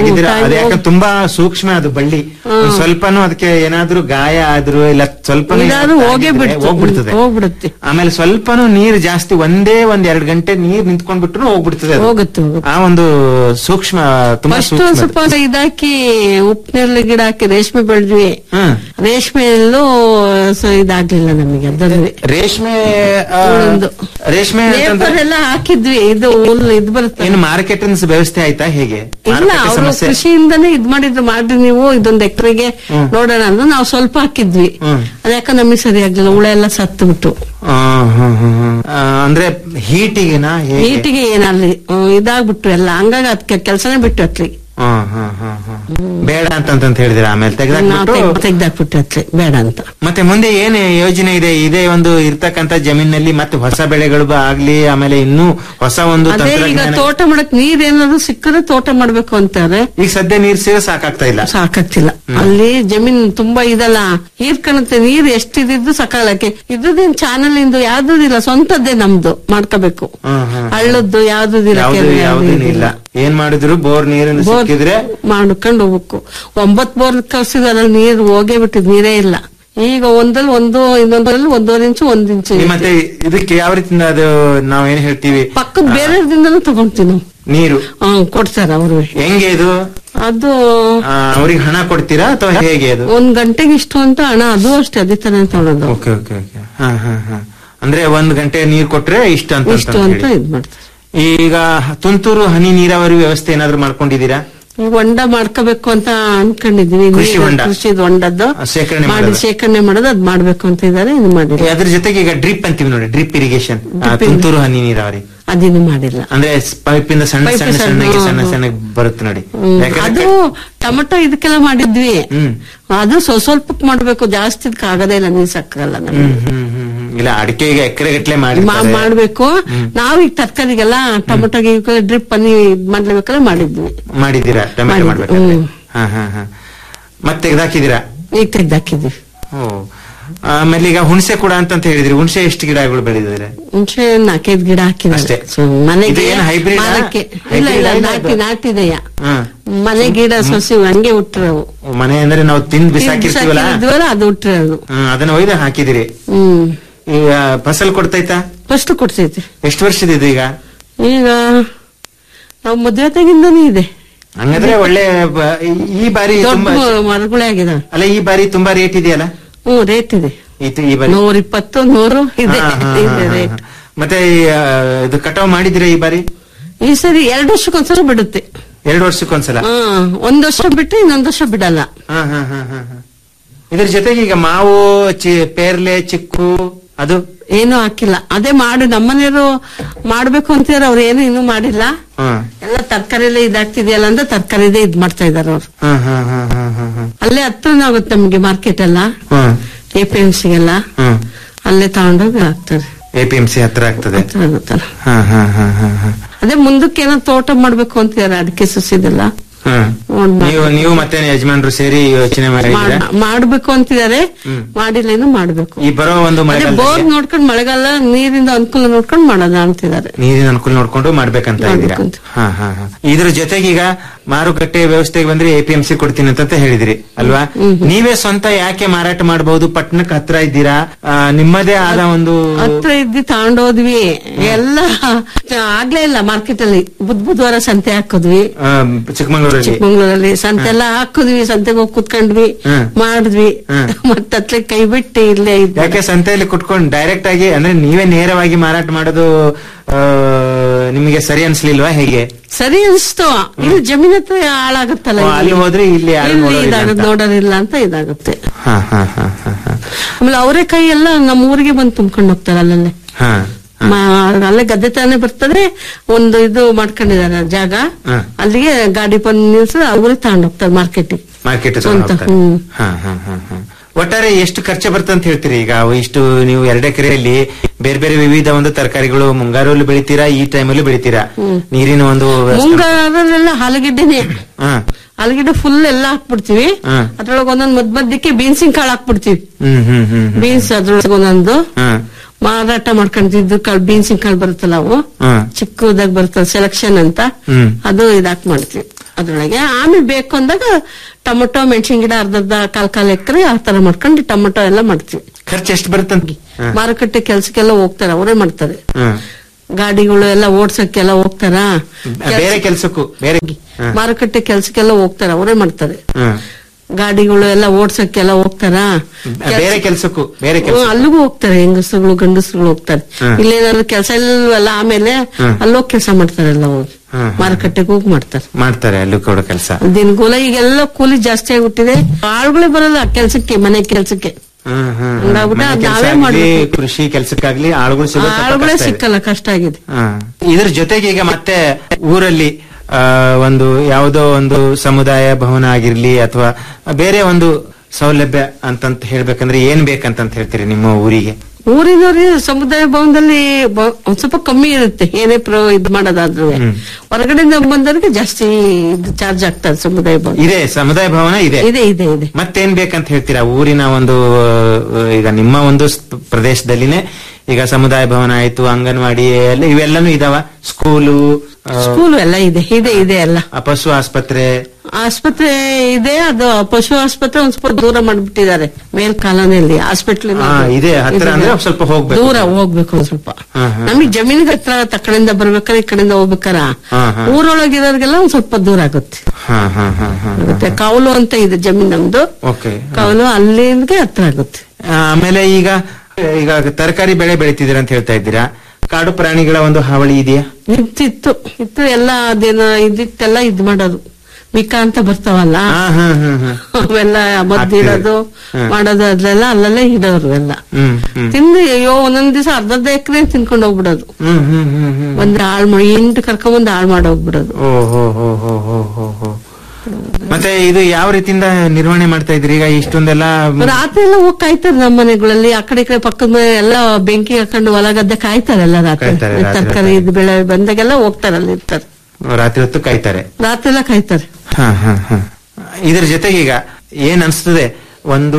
ಅದು ಯಾಕಂದ್ರೆ ತುಂಬಾ ಸೂಕ್ಷ್ಮ ಅದು ಬಳ್ಳಿ ಒಂದ್ ಸ್ವಲ್ಪನೂ ಅದಕ್ಕೆ ಏನಾದ್ರೂ ಗಾಯ ಆದ್ರೂ ಇಲ್ಲ ಸ್ವಲ್ಪ ಇದಾದ್ರೂ ಹೋಗೇ ಬಿಡ್ತು. ಹೋಗ್ಬಿಡ್ತದೆ ಹೋಗ್ಬಿಡುತ್ತೆ. ಆಮೇಲೆ ಸ್ವಲ್ಪನೂ ನೀರು ಜಾಸ್ತಿ ಒಂದೇ ಒಂದ್ ಎರಡ್ ಗಂಟೆ ನೀರ್ ನಿಂತ್ಕೊಂಡ್ಬಿಟ್ರು ಹೋಗ್ಬಿಡ್ತದೆ ಅದು. ಹೋಗುತ್ತೆ, ಹೋಗುತ್ತೆ. ಆ ಒಂದು ಸೂಕ್ಷ್ಮ ತುಂಬಾ ಫಸ್ಟ್ ಸೂಕ್ಷ್ಮ ಸ್ವಲ್ಪ ಅದು. ಇದಾಕಿ ಉಪ್ಪಿನಲ್ಲಿ ಗಿಡ ಹಾಕಿ ರೇಷ್ಮೆ ಬೆಳೆದ್ವಿ ಹ್ಮ್ ರೇಷ್ಮೆಯಲ್ಲೂ ಸ- ಇದಾಗ್ಲಿಲ್ಲ ನಮಗೆ ಅದರಲ್ಲಿ ರೇಷ್ಮೆ ಆ, ಒಂದು. ರೇಷ್ಮೆ ಅಂತಂದ್ರೆ ಪೇಪರ್ ಎಲ್ಲ ಹಾಕಿದ್ವಿ ಇದು ಹುಲ್ಲು ಇದು ಬರುತ್ತೆ ಏನು ಮಾರ್ಕೆಟ್ ವ್ಯವಸ್ಥೆ ಆಯ್ತಾ ಹೇಗೆ ಇಲ್ಲ ಮಾರುಕಟ್ಟೆ ಅವರು ಸಮಸ್ಯೆ ಕೃಷಿಯಿಂದನೇ ಇದ್ ಮಾಡಿದ್ರು ಮಾಡ್ರಿ ನೀವು ಇದೊಂದ್ ಎಕರೆಗೆ ಹ್ಮ್. ನೋಡೋಣ ಅಂದ್ರೆ ನಾವು ಸ್ವಲ್ಪ ಹಾಕಿದ್ವಿ ಹ್ಮ್. ಅದ್ಯಾಕ ನಮಗೆ ಸರಿ ಆಗ್ಲಿಲ್ಲ ಹುಳ ಎಲ್ಲ ಸತ್ತು ಬಿಟ್ಟು ಆ, ಹ್ಮ್, ಹ್ಮ್, ಹ್ಮ್. ಆ, ಅಂದ್ರೆ ಹೀಟಿಗೆನಾ ಹೇಗೆ ನೀಟಿಗೆ ಏನಲ್ಲಿ ಹ್ಮ್, ಇದಾಗ್ಬಿಟ್ರು ಎಲ್ಲ ಹಂಗಾಗಿ ಅದಕ್ಕೆ ಕೆಲಸನೇ ಬಿಟ್ಟು ಅತ್ಲಿ ಹ್ಮ್, ಹ್ಮ್, ಹ್ಮ್, ಹ್ಮ್. ಬೇಡ ಅಂತಂತ ಹೇಳಿದಿರ ಆಮೇಲೆ ತೆಗೆದಾಕ್ಬಿಟ್ಟು ತೆಗ್ದಾಕ್ಬಿಟ್ಟು ಅತ್ಲಿ ಬೇಡ ಅಂತ ಮತ್ತೆ ಮುಂದೆ ಏನ್ ಯೋಜನೆ ಇದೆ ಇದೇ ಒಂದು ಇರ್ತಕ್ಕಂತ ಜಮೀನಲ್ಲಿ ಮತ್ತೆ ಹೊಸ ಬೆಳೆಗಳು ಬ- ಆಗ್ಲಿ ಆಮೇಲೆ ಇನ್ನೂ ಹೊಸ ಒಂದು ಅದೇ ಈಗ ತಂತ್ರಜ್ಞಾನ ತೋಟ ಮಾಡಕ್ ನೀರ್ ಏನಾದ್ರು ಸಿಕ್ಕರೆ ತೋಟ ಮಾಡ್ಬೇಕು ಅಂತಾರೆ ಈಗ ಸದ್ಯ ನೀರ್ ಸೇರ ಸಾಕಾಗ್ತಾ ಇಲ್ಲ ಸಾಕಾಗ್ತಿಲ್ಲ ಅಲ್ಲಿ ಜಮೀನ್ ತುಂಬಾ ಇದಲ್ಲ ಹೀರ್ಕಣತೆ ನೀರ್ ಎಷ್ಟಿದ್ದು ಸಕಾಲಕ್ಕೆ ಇದ್ರದೇನ್ ಚಾನಲ್ ಇಂದು ಯಾವ್ದಿಲ್ಲ ಸ್ವಂತದ್ದೇ ನಮ್ದು ಮಾಡ್ಕೋಬೇಕು ಹ್ಮ್, ಹ್ಮ್. ಹಳ್ಳದ್ದು ಯಾವ್ದಿಲ್ಲ ಯಾವ್ದು ಯಾವ್ದೇನು ಇಲ್ಲ ಏನ್ ಮಾಡಿದ್ರು ಬೋರ್ ನೀರನ್ನು ಸಿಕ್ಕಿದ್ರೆ ಮಾಡ್ಕೊಂಡು ಹೋಗ್ಬೇಕು ಒಂಬತ್ ಬೋರ್ ಕಳ್ಸಿದ ಅದ್ರಲ್ಲಿ ನೀರು ಹೋಗೇ ಬಿಟ್ಟಿದ್ ನೀರೇ ಇಲ್ಲ ಈಗ ಒಂದಲ್ಲಿ ಒಂದು ಇನ್ನೊಂದ್ರಲ್ಲಿ ಒಂದೂವರೆ ಇಂಚು ಒಂದ್ ಇಂಚು ಈ ಮತ್ತೆ ಇದಕ್ಕೆ ಯಾವ ರೀತಿ ಅದು ನಾವೇನ್ ಹೇಳ್ತೀವಿ ಪಕ್ಕದ ಬೇರೆದಿಂದಲೂ ತಗೊಂತೀವಿ ನಾವು ನೀರು ಹ್ಮ್ ಕೊಡ್ತಾರ ಅವ್ರು ಹೆಂಗೆ ಇದು ಅದು ಆ, ಅವ್ರಿಗೆ ಹಣ ಕೊಡ್ತೀರಾ ಅಥವಾ ಹೇಗೆ ಅದು ಒಂದ್ ಗಂಟೆಗೆ ಇಷ್ಟು ಅಂತ ಹಣ ಅದು ಅಷ್ಟೇ ಅದೇ ತರ ತಗೊಳೋದು ಓಕೆ ಓಕೆ ಓಕೆ ಹಾ ಹಾ ಹಾ ಅಂದ್ರೆ ಒಂದ್ ಗಂಟೆ ನೀರ್ ಕೊಟ್ರೆ ಇಷ್ಟು ಅಂತ ಇಷ್ಟು ಅಂತ ಅಂತ ಹೇಳಿ. ಇದ್ ಮಾಡ್ತಾರೆ ಈಗ ತುಂತುರು ಹನಿ ನೀರಾವರಿ ವ್ಯವಸ್ಥೆ ಏನಾದ್ರು ಮಾಡ್ಕೊಂಡಿದ್ದೀರಾ ಈಗ ಹೊಂಡ ಮಾಡ್ಕೋಬೇಕು ಅಂತ ಅನ್ಕೊಂಡಿದ್ವಿ ಕೃಷಿ ನೀರು- ಹೊಂಡ. ಕೃಷಿದ್ ಹೊಂಡದ್ದು ಆ, ಶೇಖರಣೆ ಮಾಡಿ ಮಾಡೋದು. ಶೇಖರಣೆ ಮಾಡೋದು ಅದ್ ಮಾಡ್ಬೇಕು ಅಂತ ಇದಾರೆ ಇದು ಮಾಡಿಲ್ಲ ಅದ್ರ ಜೊತೆಗೆ ಈಗ ಡ್ರಿಪ್ ಅಂತೀವಿ ನೋಡಿ ಡ್ರಿಪ್ ಇರಿಗೇಷನ್ Drip ತುಂತುರು ಹನಿ ನೀರಾವರಿ ಅದಿನ್ನು ಮಾಡಿಲ್ಲ ಅಂದ್ರೆ ಪೈಪ್ ಇಂದ ಸಣ್ಣ Pipe ಸಣ್ಣ ಸಣ್ಣ, ಸಣ್ಣಗೆ ಹ್ಮ್, ಸಣ್ಣ ಹ್ಮ್. ಸಣ್ಣ ಬರುತ್ತೆ ನೋಡಿ ಹ್ಮ್. ಯಾಕಂದ್ರೆ ಅದು ಟೊಮೆಟೊ ಇದಕ್ಕೆಲ್ಲ ಮಾಡಿದ್ವಿ ಹ್ಮ್. ಅದು ಸ್ವಲ್ಪ ಸ್ವಲ್ಪ ಮಾಡ್ಬೇಕು ಜಾಸ್ತಿ ಇದಕ್ಕೆ ಆಗದೇ ಇಲ್ಲ ನೀರ್ ಸಾಕಲ್ಲ ನಮ್ಗೆ ಹ್ಮ್, ಹ್ಮ್, ಹ್ಮ್, ಹ್ಮ್. ಇಲ್ಲ ಅಡಿಕೆ ಈಗ ಎಕರೆ ಗಟ್ಲೆ ಮಾ- ಮಾಡಿ ಮಾಡ್ಬೇಕು ನಾವೀಗ ತರಕಾರಿಗೆಲ್ಲ ಟೊಮೆಟೊಗೆ ಡ್ರಿಪ್ ಪನಿ ಇದ್ ಮಾಡ್ಲೇಬೇಕಾದ್ರೆ ಮಾಡಿದ್ವಿ ಮಾಡಿದ್ದೀರಾ ಟೊಮೆಟೊ ಮಾಡಿದ್ವಿ, ಮಾಡ್ಬೇಕಾದ್ರೆ ಹ್ಮ್. ಹಾ ಹಾ ಹಾ ಮತ್ತೆ ತೆಗ್ದಾಕಿದ್ದೀರಾ ಈಗ ತೆಗ್ದಾಕಿದ್ವಿ ಓ ಆಮೇಲೆ ಈಗ ಹುಣಸೆ ಕೂಡ ಅಂತ ಹೇಳಿದ್ರಿ ಹುಣಸೆ ಎಷ್ಟು ಗಿಡಗಳು ಬೆಳೆದಿದ್ದಾರೆ ಮುಂಚೆ ನಾಲ್ಕೈದು ಗಿಡ ಅಷ್ಟೇ. ಹಾಕಿದ್ರೆ ಮನೆಗೆ ಇದು ಏನು hybrid ಆ? ಮಾರಕ್ಕೆ ಇಲ್ಲ Hybrid ಇಲ್ಲ ಆ ಇಲ್ಲ ನಾಟಿ ಅದು? ನಾಟಿದೆಯ ಹಾ ಮನೆ ಗಿಡ ಸೊಸಿ ಹಂಗೆ ಹುಟ್ಟಿರವು ಮನೆ ಅಂದ್ರೆ ನಾವು ತಿಂದ್ ಬಿಸಾಕಿರ್ತೀವಲ್ಲ ಬಿಸಾಕಿದ್ವಲ್ಲ ಅದು ಹುಟ್ಟಿರೋದು ಹ್ಮ್, ಅದನ್ನ ಒಯ್ದು ಹಾಕಿದಿರಿ ಹ್ಮ್ ಈಗ ಫಸಲ್ ಕೊಡ್ತೈತಾ ಫಸ್ಟ್ ಕೊಡ್ತೈತಿ ಎಷ್ಟು ವರ್ಷದ ಇದು ಈಗ ಈಗ ನಾವು ಮದುವೆ ತೆಗಿಂದನೇ ಇದೆ ಹಂಗಂದ್ರೆ ಒಳ್ಳೆ ಬ- ಈ- ಈ ಬಾರಿ ದೊಡ್ಡ ತುಂಬಾ ಮರಗಳೇ ಆಗಿದಾವೆ ಅಲ್ಲ ಈ ಬಾರಿ ತುಂಬಾ ರೇಟ್ ಇದೆಯಲ್ಲ ಹ್ಮ್ ರೇಟ್ ಇದೆ ಇದು ಈ ಬಾರಿ ನೂರ ಇಪ್ಪತ್ತು ನೂರು ಇದೆ ಹಾ, ಹಾ, ಇದೆ ಹಾ, ಹಾ, ರೇಟ್ ಹಾ. ಮತ್ತೆ ಈ, ಆ, ಇದು ಕಟಾವ್ ಮಾಡಿದ್ರೆ ಈ ಬಾರಿ ಈ ಸರಿ ಎರಡು ವರ್ಷಕ್ಕೊಂದ್ಸಲ ಬಿಡುತ್ತೆ ಎರಡು ವರ್ಷಕ್ಕೊಂದ್ಸಲ ಹಾ ಒಂದ್ ವರ್ಷ ಬಿಟ್ಟು ಇನ್ನೊಂದ್ ವರ್ಷ ಬಿಡಲ್ಲ ಹಾ, ಹಾ, ಹಾ, ಹಾ, ಹಾ. ಇದ್ರ ಜೊತೆಗೆ ಈಗ ಮಾವು ಚಿ- ಪೇರ್ಲೆ ಚಿಕ್ಕು ಅದು ಏನು ಹಾಕಿಲ್ಲ ಅದೇ ಮಾಡಿ ನಮ್ಮನೆಯವರು ಮಾಡ್ಬೇಕು ಅಂತಿದಾರೆ ಅವ್ರು ಏನು ಇನ್ನೂ ಮಾಡಿಲ್ಲ ಹ್ಮ್ ಎಲ್ಲ ತರಕಾರಿಲೇ ಇದಾಗ್ತಿದೆಯಲ್ಲ ಅಂತ ತರಕಾರಿದೇ ಇದ್ ಮಾಡ್ತಾ ಇದಾರೆ ಅವ್ರು ಹ್ಮ್ ಹ್ಮ್ ಹ್ಮ್ ಹ್ಮ್ ಹ್ಮ್ ಹ್ಮ್ ಅಲ್ಲೇ ಹತ್ರನೇ ಆಗುತ್ತೆ ನಮ್ಗೆ ಮಾರ್ಕೆಟ್ ಎಲ್ಲ ಹ್ಮ್ ಎ ಪಿ ಎಂ ಸಿಗೆಲ್ಲ ಹ್ಮ್ ಅಲ್ಲೇ ತಗೊಂಡೋಗಿ ಹಾಕ್ತಾರೆ ಎ ಪಿ ಎಂ ಸಿ ಹತ್ರ ಆಗ್ತದೆ ಹತ್ರ ಆಗುತ್ತಲ್ಲ ಹಾ ಹಾ ಹಾ ಹಾ ಹಾ ಅದೇ ಮುಂದಕ್ಕೆ ಏನೋ ತೋಟ ಮಾಡ್ಬೇಕು ಅಂತಿದಾರೆ ಅಡಿಕೆ ಸಸಿದೆಲ್ಲ ಹ್ಮ್ ಒಂದ್ ನೀವು ನೀವು ಮತ್ತೆ ಯಜಮಾನ್ರು ಸೇರಿ ಯೋಚನೆ ಮಾಡಿದ್ರೆ ಮಾಡ್- ಮಾಡ್ಬೇಕು ಅಂತಿದಾರೆ ಮಾಡಿಲ್ಲ ಇನ್ನು ಮಾಡ್ಬೇಕು ಈ ಬರೋ ಒಂದು ಅದೇ ಮಳೆಗಾಲ ಬೋರ್ ನೋಡ್ಕೊಂಡು ಮಳೆಗಾಲ ನೀರಿಂದ ಅನುಕೂಲ ನೋಡ್ಕೊಂಡು ಮಾಡೋಣ ಅಂತಿದ್ದಾರೆ ನೀರಿನ ಅನುಕೂಲ ನೋಡ್ಕೊಂಡು ಮಾಡ್ಬೇಕಂತ ಇದ್ದೀರಾ ಮಾಡ್ಬೇಕಂತ. ಹಾ ಹಾ ಹಾ ಇದ್ರ ಜೊತೆಗೆ ಈಗ ಮಾರುಕಟ್ಟೆ ವ್ಯವಸ್ಥೆಗೆ ಬಂದ್ರೆ ಎಪಿಎಂಸಿ ಕೊಡ್ತೀನಿ ಅಂತ ಹೇಳಿದ್ರಿ ಅಲ್ವಾ ನೀವೇ ಸ್ವಂತ ಯಾಕೆ ಮಾರಾಟ ಮಾಡಬಹುದು ಪಟ್ಟಣಕ್ಕೆ ಹತ್ರ ಇದ್ದೀರಾ ಆ, ನಿಮ್ಮದೇ ಆದ ಒಂದು ಹತ್ರ ಇದ್ದಿ ತಗೊಂಡೋದ್ವಿ ಎಲ್ಲ ಆಗ್ಲೇ ಇಲ್ಲ ಮಾರ್ಕೆಟ್ ಅಲ್ಲಿ ಬುದ್ ಬುಧವಾರ ಸಂತೆ ಹಾಕಿದ್ವಿ ಆ, ಚಿಕ್ಕಮಗಳೂರಲ್ಲಿ ಚಿಕ್ಕಮಂಗ್ಳೂರಲ್ಲಿ ಸಂತೆ ಎಲ್ಲ ಹಾಕಿದ್ವಿ ಸಂತೆಗೆ ಹೋಗಿ ಕುತ್ಕೊಂಡ್ವಿ ಹ್ಮ್. ಮಾಡಿದ್ವಿ ಹ್ಮ್. ಮತ್ತ ಅತ್ಲೆ ಕೈ ಬಿಟ್ಟು ಇಲ್ಲೇ ಇದ್ವಿ ಯಾಕೆ ಸಂತೆಯಲ್ಲಿ ಕುಟ್ಕೊಂಡು ಡೈರೆಕ್ಟ್ ಆಗಿ ಅಂದ್ರೆ ನೀವೇ ನೇರವಾಗಿ ಮಾರಾಟ ಮಾಡೋದು ಆ, ನಿಮಗೆ ಸರಿ ಅನ್ಸ್ಲಿಲ್ವಾ ಹೇಗೆ ಸರಿ ಅನ್ಸ್ತು ಇಲ್ಲಿ ಜಮೀನ್ ಹತ್ರ ಹಾಳಾಗುತ್ತಲ್ಲ ಓ, ಇಲ್ಲಿ. ಅಲ್ಲಿ ಹೋದ್ರೆ ಇಲ್ಲಿ ಯಾರು ಇಲ್ಲಿ ನೋಡೋರಿಲ್ಲ ಇದಾಗದ್ ಅಂತ. ನೋಡೋರಿಲ್ಲ ಅಂತ ಇದಾಗುತ್ತೆ ಹಾ ಹಾ ಹಾ ಹಾ ಹಾ ಆಮೇಲೆ ಅವರೇ ಕೈ ಎಲ್ಲ ನಮ್ಮ ಊರಿಗೆ ಬಂದು ತುಂಬ್ಕೊಂಡು ಹೋಗ್ತಾರೆ ಅಲ್ಲಲ್ಲೇ ಹಾ ಮ- ಅಲ್ಲೇ ಗದ್ದೆ ತಾನೇ ಬರ್ತದೆ ಒಂದು ಇದು ಮಾಡ್ಕೊಂಡಿದ್ದಾರೆ ಜಾಗ ಹಾ. ಅಲ್ಲಿಗೆ ಗಾಡಿ ಬಂದು ನಿಲ್ಸಿ ಅವ್ರಿಗೆ ತಗೊಂಡ್ ಹೋಗ್ತಾರೆ ಮಾರ್ಕೆಟಿಗೆ ಮಾರ್ಕೆಟ್ ಸ್ವಂತ, ಹ್ಮ್. ಒಟ್ಟಾರೆ ಎಷ್ಟು ಖರ್ಚು ಬರ್ತಂತ ಅಂತ ಹೇಳ್ತೀರಿ ಈಗ ಅವು ಇಷ್ಟು ನೀವು ಎರಡು ಎಕರೆಯಲ್ಲಿ ಬೇರೆ ಬೇರೆ ವಿವಿಧ ಒಂದು ತರಕಾರಿಗಳು ಮುಂಗಾರಲ್ಲಿ ಬೆಳಿತೀರಾ ಈ ಟೈಮಲ್ಲಿ ಬೆಳಿತೀರಾ ನೀರಿನ ಒಂದು ವ್ಯವಸ್ಥೆ- ಮುಂಗಾರಲ್ಲೆಲ್ಲ ಆಲೂಗೆಡ್ಡೆನೆ ಹಾ ಆಲೂಗೆಡ್ಡೆ ಫುಲ್ ಎಲ್ಲ ಹಾಕ್ಬಿಡ್ತೀವಿ ಹಾ. ಅದ್ರೊಳಗೆ ಒಂದೊಂದ್ ಮದ್ ಮಧ್ಯಕ್ಕೆ ಬೀನ್ಸಿನ ಕಾಳು ಹಾಕ್ಬಿಡ್ತೀವಿ ಹ್ಮ್ ಹ್ಮ್ ಹ್ಮ್ ಹ್ಮ್ ಬೀನ್ಸ್ ಅದ್ರೊಳಗೆ ಒಂದೊಂದು ಹ್ಮ್ ಮಾರಾಟ ಮಾಡ್ಕೊಂಡಿದ್ದು ಕಾಳು ಬೀನ್ಸಿನ ಕಾಳು ಬರುತ್ತಲ್ಲ ಅವು ಹ್ಮ್ ಚಿಕ್ಕದಾಗ ಬರ್ತದೆ ಸೆಲೆಕ್ಷನ್ ಅಂತ ಹ್ಮ್ ಅದು ಇದಾಕ್ ಮಾಡ್ತೀವಿ ಅದ್ರೊಳಗೆ ಆಮೇಲೆ ಬೇಕು ಅಂದಾಗ ಟೊಮೊಟೊ ಮೆಣಸಿನ ಗಿಡ ಅರ್ಧ ಅರ್ಧ ಕಾಲ್ ಕಾಲ್ ಎಕರೆ ಆ ತರ ಮಾಡ್ಕೊಂಡು ಟೊಮೊಟೊ ಎಲ್ಲ ಮಾಡ್ತೀವಿ ಖರ್ಚು ಎಷ್ಟು ಬರುತ್ತಂತ ಮಾರುಕಟ್ಟೆ ಕೆಲ್ಸಕ್ಕೆಲ್ಲ ಹೋಗ್ತಾರೆ ಅವರೇ ಮಾಡ್ತಾರೆ ಹ್ಮ್ ಗಾಡಿಗಳು ಎಲ್ಲ ಓಡ್ಸಕ್ಕೆಲ್ಲ ಹೋಗ್ತಾರ ಬೇರೆ ಕೆಲ್ಸಕ್ಕೂ ಬೇರೆ ಹ. ಮಾರುಕಟ್ಟೆ ಕೆಲ್ಸಕ್ಕೆಲ್ಲ ಹೋಗ್ತಾರೆ ಅವರೇ ಮಾಡ್ತಾರೆ ಹ್ಮ್. ಗಾಡಿಗಳು ಎಲ್ಲ ಓಡ್ಸಕ್ಕೆಲ್ಲ ಹೋಗ್ತಾರ ಬೇರೆ ಕೆಲ್ಸಕ್ಕೂ ಬೇರೆ ಕೆಲಸ ಹ್ಮ್, ಅಲ್ಲಿಗೂ ಹೋಗ್ತಾರೆ ಹೆಂಗಸರುಗಳು ಗಂಡಸರುಗಳು ಹೋಗ್ತಾರೆ ಹ್ಮ್. ಇಲ್ಲೇನಾದ್ರು ಕೆಲಸ ಇಲ್ವಲ್ಲ ಆಮೇಲೆ ಹ್ಮ್. ಅಲ್ಲೋಗಿ ಕೆಲಸ ಮಾಡ್ತಾರೆ ಎಲ್ಲ ಹೋಗಿ ಹ್ಮ್. ಮಾರುಕಟ್ಟೆಗೆ ಹೋಗಿ ಮಾಡ್ತಾರೆ ಮಾಡ್ತಾರೆ ಅಲ್ಲೂ ಕೂಡ ಕೆಲಸ ದಿನಗೂಲ ಈಗೆಲ್ಲ ಕೂಲಿ ಜಾಸ್ತಿ ಆಗ್ಬಿಟ್ಟಿದೆ ಆಳುಗಳೇ ಬರಲ್ಲ ಕೆಲ್ಸಕ್ಕೆ ಮನೆ ಕೆಲ್ಸಕ್ಕೆ ಹಂಗಾಗ್ಬಿಟ್ಟು ಅದ್ ನಾವೇ ಮಾಡ್ಬೇಕು. ಕೃಷಿ ಕೆಲಸಕ್ಕಾಗ್ಲಿ ಆಳುಗಳು ಸಿಗೋದು ಸ್ವಲ್ಪ ಆಳುಗಳೇ ಕಷ್ಟ ಇದೆ. ಸಿಕ್ಕಲ್ಲ ಕಷ್ಟ ಆಗಿದೆ ಹಾ. ಇದ್ರ ಜೊತೆಗೆ ಈಗ ಮತ್ತೆ ಊರಲ್ಲಿ ಆ, ಒಂದು ಯಾವುದೋ ಒಂದು ಸಮುದಾಯ ಭವನ ಆಗಿರ್ಲಿ ಅಥವಾ ಬೇರೆ ಒಂದು ಸೌಲಭ್ಯ ಅಂತಂತ ಹೇಳ್ಬೇಕಂದ್ರೆ ಏನ್ ಬೇಕಂತಂತ ಹೇಳ್ತೀರಿ ನಿಮ್ಮ ಊರಿಗೆ ಊರಿನವ್ರಿಗೆ ಸಮುದಾಯ ಭವನದಲ್ಲಿ ಬ- ಒಂದ್ ಸ್ವಲ್ಪ ಕಮ್ಮಿ ಇರುತ್ತೆ ಏನೇ ಪ್ರ ಇದ್ ಮಾಡೋದಾದ್ರೂ ಹ್ಮ್. ಹೊರಗಡೆಯಿಂದ ಬಂದವರಿಗೆ ಜಾಸ್ತಿ ಚಾರ್ಜ್ ಆಗ್ತದೆ ಸಮುದಾಯ ಭವನ ಇದೆ ಸಮುದಾಯ ಭವನ ಇದೆ ಇದೆ ಇದೆ ಇದೆ ಮತ್ತೇನ್ ಬೇಕಂತ ಹೇಳ್ತೀರಾ ಊರಿನ ಒಂದು ಆ, ಈಗ ನಿಮ್ಮ ಒಂದು ಸ್- ಪ್ರದೇಶದಲ್ಲಿನೇ ಈಗ ಸಮುದಾಯ ಭವನ ಆಯ್ತು ಅಂಗನವಾಡಿ ಎಲ್ಲ ಇವೆಲ್ಲನೂ ಇದಾವ ಸ್ಕೂಲು ಆ, ಸ್ಕೂಲ್ ಎಲ್ಲ ಇದೆ ಇದೆ ಇದೆ ಎಲ್ಲ ಆ ಪಶು ಆಸ್ಪತ್ರೆ ಆಸ್ಪತ್ರೆ ಇದೆ ಅದು ಪಶು ಆಸ್ಪತ್ರೆ ಒಂದ್ ಸ್ವಲ್ಪ ದೂರ ಮಾಡ್ಬಿಟ್ಟಿದ್ದಾರೆ ಮೇಲ್ ಕಾಲೋನಿಯಲ್ಲಿ ಹಾಸ್ಪಿಟ್ಲ್ ಹಾ, ಇದೆ. ಹತ್ರ ಅಂದ್ರೆ ಒಂದ್ ಸ್ವಲ್ಪ ಹೋಗ್ಬೇಕು. ದೂರ ಹೋಗ್ಬೇಕು ಒಂದ್ ಸ್ವಲ್ಪ ಹಾ, ಹಾ. ನಮಗೆ ಜಮೀನಿಗೆ ಹತ್ರ ತಕ್ಕಡಿಂದ ಬರ್ಬೇಕಾರೆ ಈ ಕಡೆಯಿಂದ ಹೋಗ್ಬೇಕಾರ ಹಾ, ಹಾ. ಊರೊಳಗಿರೋರ್ಗೆಲ್ಲ ಒಂದ್ ಸ್ವಲ್ಪ ದೂರ ಆಗುತ್ತೆ ಹಾ ಹಾ ಹಾ ಹಾ ಮತ್ತೆ ಕೌಲು ಅಂತ ಇದೆ ಜಮೀನ್ ನಮ್ದು ಓಕೆ ಕೌಲು ಅಲ್ಲಿಂದ ಹತ್ರ ಆಗುತ್ತೆ ಆಮೇಲೆ ಈಗ ಈಗ ತರಕಾರಿ ಬೆಳೆ ಬೆಳಿತಿದ್ದೀರಾ ಅಂತ ಹೇಳ್ತಾ ಇದ್ದೀರಾ ಕಾಡು ಪ್ರಾಣಿಗಳ ಒಂದು ಹಾವಳಿ ಇದೆಯಾ ಇತ್ತಿತ್ತು ಇತ್ತು ಎಲ್ಲ ಅದೇನೋ ಇದಿತ್ತೆಲ್ಲ ಇದ್ ಮಾಡೋದು ವಿಕ ಅಂತ ಬರ್ತಾವಲ್ಲ ಹಾ ಹಾ ಹಾ ಹಾ ಅವೆಲ್ಲ ಮದ್ದಿರೋದು ಹ್ಮ್. ಮಾಡೋದು ಅದ್ಲೆಲ್ಲ ಅಲ್ಲಲ್ಲೇ ಇಡೋರು ಎಲ್ಲ ಹ್ಮ್ ಹ್ಮ್ ತಿಂದು ಅಯ್ಯೋ ಒಂದೊಂದ್ ದಿವಸ ಅರ್ಧ ಅರ್ಧ ಎಕರೆ ತಿನ್ಕೊಂಡು ಹೋಗ್ಬಿಡೋದು ಹ್ಮ್ ಹ್ಮ್ ಹ್ಮ್ ಹ್ಮ್ ಒಂದ್ ಹಾಳ್ ಮಾಡಿ ಎಂಟು ಕರ್ಕೊಂಬಂದ್ ಹಾಳ್ ಮಾಡಿ ಹೋಗ್ಬಿಡೋದು ಓ ಹೋ ಹೋ ಹೋ ಹೋ ಹೋ ಹೋ ಮತ್ತೆ ಇದು ಯಾವ ರೀತಿಯಿಂದ ನಿರ್ವಹಣೆ ಮಾಡ್ತಾ ಇದ್ರಿ ಈಗ ಇಷ್ಟೊಂದೆಲ್ಲ ರಾತ್ರಿ ಎಲ್ಲ ಹೋಗಿ ಕಾಯ್ತಾರೆ ನಮ್ಮ ಮನೆಗಳಲ್ಲಿ ಆ ಕಡೆ ಈ ಕಡೆ ಪಕ್ಕದ ಮನೆ ಎಲ್ಲ ಬೆಂಕಿ ಹಾಕೊಂಡು ಹೊಲ ಗದ್ದೆ ಕಾಯ್ತಾರೆ ಎಲ್ಲ ರಾತ್ರಿ ಕಾಯ್ತಾರೆ, ರಾತ್ರಿ ತರಕಾರಿ ಇದು ಬೆಳೆ ಬಂದಾಗೆಲ್ಲ ಹೋಗ್ತಾರೆ ಅಲ್ಲಿ ಇರ್ತಾರೆ ರಾತ್ರಿ ಹೊತ್ತು ಕಾಯ್ತಾರೆ ರಾತ್ರಿ ಎಲ್ಲ ಕಾಯ್ತಾರೆ ಹ, ಹ, ಹ. ಇದ್ರ ಜೊತೆಗೆ ಈಗ ಏನ್ ಅನ್ಸ್ತದೆ ಒಂದು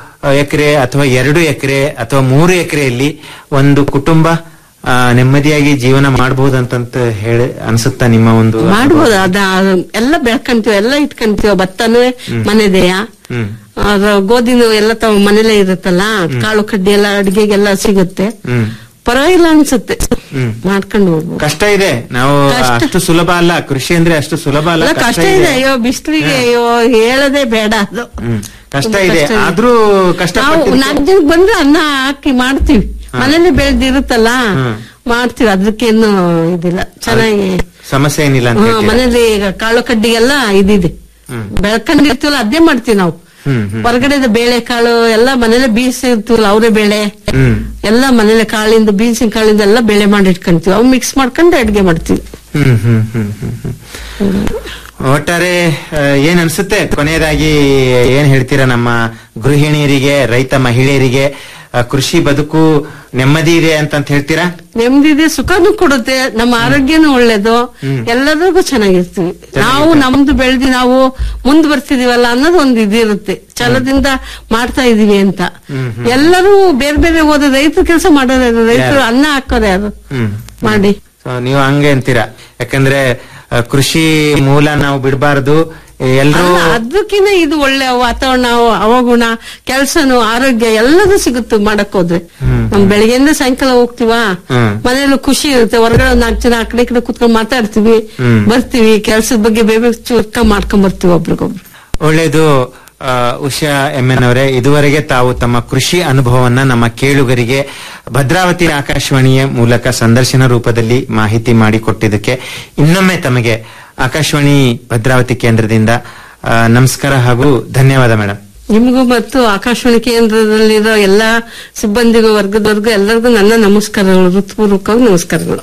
ಎಕರೆ ಅಥವಾ ಎರಡು ಎಕರೆ ಅಥವಾ ಮೂರು ಎಕರೆಯಲ್ಲಿ ಒಂದು ಕುಟುಂಬ ಆ, ನೆಮ್ಮದಿಯಾಗಿ ಜೀವನ ಮಾಡಬಹುದಂತಂತ ಹೇಳಿ ಅನ್ಸುತ್ತಾ ನಿಮ್ಮ ಒಂದು ಮಾಡ್ಬೋದು ಅದ ಎಲ್ಲ ಬೆಳ್ಕಂತೀವಿ ಎಲ್ಲ ಇಟ್ಕಂತೀವ ಭತ್ತನೂ ಮನೆದೆಯ ಹ್ಮ್ ಅದ್ರ ಗೋಧಿನೂ ಎಲ್ಲ ತಾವ್ ಮನೇಲೆ ಇರುತ್ತಲ್ಲ ಕಾಳು ಕಡ್ಡಿ ಎಲ್ಲ ಅಡ್ಗೆಗೆಲ್ಲ ಸಿಗುತ್ತೆ ಹ್ಮ್ ಪರವಾಗಿಲ್ಲ ಅನ್ಸುತ್ತೆ ಹ್ಮ್. ಮಾಡ್ಕೊಂಡು ಹೋಗ್ಬೋದು ಕಷ್ಟ ಇದೆ ನಾವು ಕಷ್ಟ. ಅಷ್ಟು ಸುಲಭ ಅಲ್ಲ ಕೃಷಿ ಅಂದ್ರೆ ಅಷ್ಟು ಸುಲಭ ಅಲ್ಲ ಅಲ್ಲ ಕಷ್ಟ ಇದೆ ಅಯ್ಯೋ ಬಿಸ್ಲಿಗೆ ಅಯ್ಯೋ ಹೇಳದೆ ಬೇಡ ಅದು ಹ್ಮ್. ಕಷ್ಟ ತುಂಬಾ ಇದೆ ಕಷ್ಟ ಇದೆ. ಆದ್ರೂ ನಾವು ಕಷ್ಟಪಟ್ಟು ನಾಲ್ಕು ಜನಕ್ಕೆ ಬಂದ್ರೆ ಅನ್ನ ಹಾಕಿ ಮಾಡ್ತೀವಿ ಮನೇಲಿ ಬೆಳೆದಿರುತ್ತಲ್ಲ ಹ್ಮ್. ಮಾಡ್ತೀವಿ ಅದಕ್ಕೇನು ಇದಿಲ್ಲ ಚೆನ್ನಾಗಿ ಸಮಸ್ಯೆ ಏನಿಲ್ಲ ಅಂತ ಹಾ, ಹೇಳ್ತೀರಾ? ಮನೇಲಿ ಈಗ ಕಾಳು ಕಡ್ಡಿಗೆಲ್ಲ ಇದಿದೆ ಹ್ಮ್. ಬೆಳ್ಕೊಂಡಿರ್ತೀವಲ್ಲ ಅದೇ ಮಾಡ್ತೀವಿ ನಾವು ಹ್ಮ್ ಹ್ಮ್ ಹೊರಗಡೆ ಬೇಳೆ ಕಾಳು ಎಲ್ಲ ಮನೇಲೆ ಬೀಸಿರ್ತೀವಲ್ಲ ಅವರೇ ಬೇಳೆ ಹ್ಮ್ ಎಲ್ಲ ಮನೇಲೆ ಕಾಳಿಂದ ಬೀನ್ಸಿನ ಕಾಳಿಂದ ಎಲ್ಲ ಬೇಳೆ ಮಾಡಿ ಇಟ್ಕೊಂತೀವಿ ಅವು ಮಿಕ್ಸ್ ಮಾಡ್ಕೊಂಡು ಅಡ್ಗೆ ಮಾಡ್ತೀವಿ ಹ್ಮ್ ಹ್ಮ್ ಹ್ಮ್ ಹ್ಮ್ ಹ್ಮ್ ಒಟ್ಟಾರೆ ಆ, ಏನ್ ಅನ್ಸುತ್ತೆ ಕೊನೆಯದಾಗಿ ಏನ್ ಹೇಳ್ತೀರಾ ನಮ್ಮ ಗೃಹಿಣಿಯರಿಗೆ ರೈತ ಮಹಿಳೆಯರಿಗೆ ಆ, ಕೃಷಿ ಬದುಕು ನೆಮ್ಮದಿ ಇದೆ ಅಂತಂತ ಹೇಳ್ತೀರಾ ನೆಮ್ಮದಿದೆ ಸುಖನೂ ಕೊಡುತ್ತೆ ನಮ್ಮ ಆರೋಗ್ಯನೂ ಒಳ್ಳೇದು ಹ್ಮ್. ಎಲ್ಲದಕ್ಕೂ ಚೆನ್ನಾಗಿರ್ತೀವಿ ನಾವು ನಮ್ದು ಬೆಳೆದಿ ನಾವು ಮುಂದ್ ಬರ್ತಿದೀವಲ್ಲ ಅನ್ನೋದು ಒಂದು ಇದಿರುತ್ತೆ ಛಲದಿಂದ ಮಾಡ್ತಾ ಇದೀವಿ ಅಂತ ಹ್ಮ್, ಎಲ್ಲರೂ ಬೇರೆ ಬೇರೆ ಹೋದ ರೈತರು ಕೆಲಸ ಮಾಡೋದು ರೈತರು ಅನ್ನ ಹಾಕೋರು ಯಾರು ಹ್ಮ್ ಮಾಡಿ So, ನೀವು ಹಂಗೆ ಅಂತೀರಾ ಯಾಕಂದ್ರೆ ಆ, ಕೃಷಿ ಮೂಲ ನಾವು ಬಿಡಬಾರದು ಎಲ್ರೂ ಅಲ್ಲ, ಅದಕ್ಕಿಂತ ಇದು ಒಳ್ಳೆ ವಾತಾವರಣ ಅವಗುಣ ಕೆಲ್ಸನು ಆರೋಗ್ಯ ಎಲ್ಲದೂ ಸಿಗುತ್ತೆ ಮಾಡಕ್ ಹೋದ್ರೆ ಹ್ಮ್. ನಮ್ ಬೆಳಗ್ಗೆಯಿಂದ ಸಾಯಂಕಾಲ ಹೋಗ್ತೀವಾ ಹ್ಮ್. ಮನೇಲಿ ಖುಷಿ ಇರುತ್ತೆ ಹೊರಗಡೆ ಒಂದ್ ನಾಲ್ಕು ಜನ ಆ ಕಡೆ ಈ ಕಡೆ ಕುತ್ಕೊಂಡ್ ಮಾತಾಡ್ತೀವಿ ಹ್ಮ್. ಬರ್ತೀವಿ ಕೆಲ್ಸದ ಬಗ್ಗೆ ಬೇರೆ ಚುರ್ಕ ಮಾಡ್ಕೊಂಡ್ ಬರ್ತೀವಿ ಒಬ್ರಿಗೊಬ್ರು ಒಳ್ಳೆಯದು ಆ, ಉಷಾ ಎಂ ಎನ್ ಅವರೇ ಇದುವರೆಗೆ ತಾವು ತಮ್ಮ ಕೃಷಿ ಅನುಭವವನ್ನ ನಮ್ಮ ಕೇಳುಗರಿಗೆ ಭದ್ರಾವತಿ ಆಕಾಶವಾಣಿಯ ಮೂಲಕ ಸಂದರ್ಶನ ರೂಪದಲ್ಲಿ ಮಾಹಿತಿ ಮಾಡಿಕೊಟ್ಟಿದ್ದಕ್ಕೆ ಇನ್ನೊಮ್ಮೆ ತಮಗೆ ಆಕಾಶವಾಣಿ ಭದ್ರಾವತಿ ಕೇಂದ್ರದಿಂದ ಆ, ನಮಸ್ಕಾರ ಹಾಗೂ ಧನ್ಯವಾದ ಮೇಡಮ್ ನಿಮಗೂ ಮತ್ತು ಆಕಾಶವಾಣಿ ಕೇಂದ್ರದಲ್ಲಿರೋ ಎಲ್ಲಾ ಸಿಬ್ಬಂದಿಗೂ ವರ್ಗದವರ್ಗು ಎಲ್ಲರಿಗೂ ನನ್ನ ನಮಸ್ಕಾರಗಳು ಹೃತ್ಪೂರ್ವಕವಾಗಿ ನಮಸ್ಕಾರಗಳು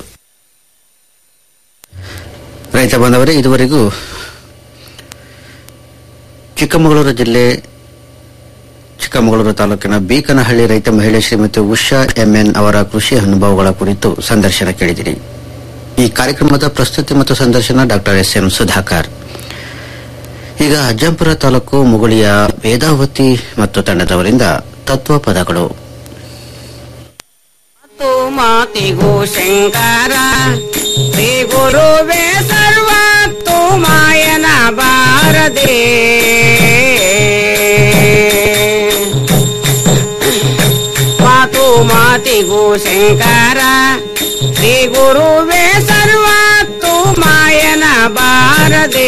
ರೈತ ಬಾಂಧವರೇ ಇದುವರೆಗೂ ಚಿಕ್ಕಮಗಳೂರು ಜಿಲ್ಲೆ ಚಿಕ್ಕಮಗಳೂರು ತಾಲೂಕಿನ ಬೀಕನಹಳ್ಳಿ ರೈತ ಮಹಿಳೆ ಶ್ರೀಮತಿ ಉಷಾ ಎಂಎನ್ ಅವರ ಕೃಷಿ ಅನುಭವಗಳ ಕುರಿತು ಸಂದರ್ಶನ ಕೇಳಿದಿರಿ ಈ ಕಾರ್ಯಕ್ರಮದ ಪ್ರಸ್ತುತಿ ಮತ್ತು ಸಂದರ್ಶನ ಡಾಕ್ಟರ್ ಎಸ್ ಎಂ ಸುಧಾಕರ್ ಈಗ ಅಜ್ಜಂಪುರ ತಾಲೂಕು ಮುಗುಳಿಯ ವೇದಾವತಿ ಮತ್ತು ತಂಡದವರಿಂದ ತತ್ವ ಪದಗಳು ಮಾತು ಮಾತಿಗೂ ಶಂಕರ ಶ್ರೀ ಗುರುವೇ ಸರ್ವತ್ತು ಮಾಯನ ಬಾರದೆ ಮಾತು ಮಾತಿಗೂ ಶಂಕರ ಶ್ರೀ ಗುರುವೇ ಸರ್ವತ್ತು ಮಾಯನ ಬಾರದೆ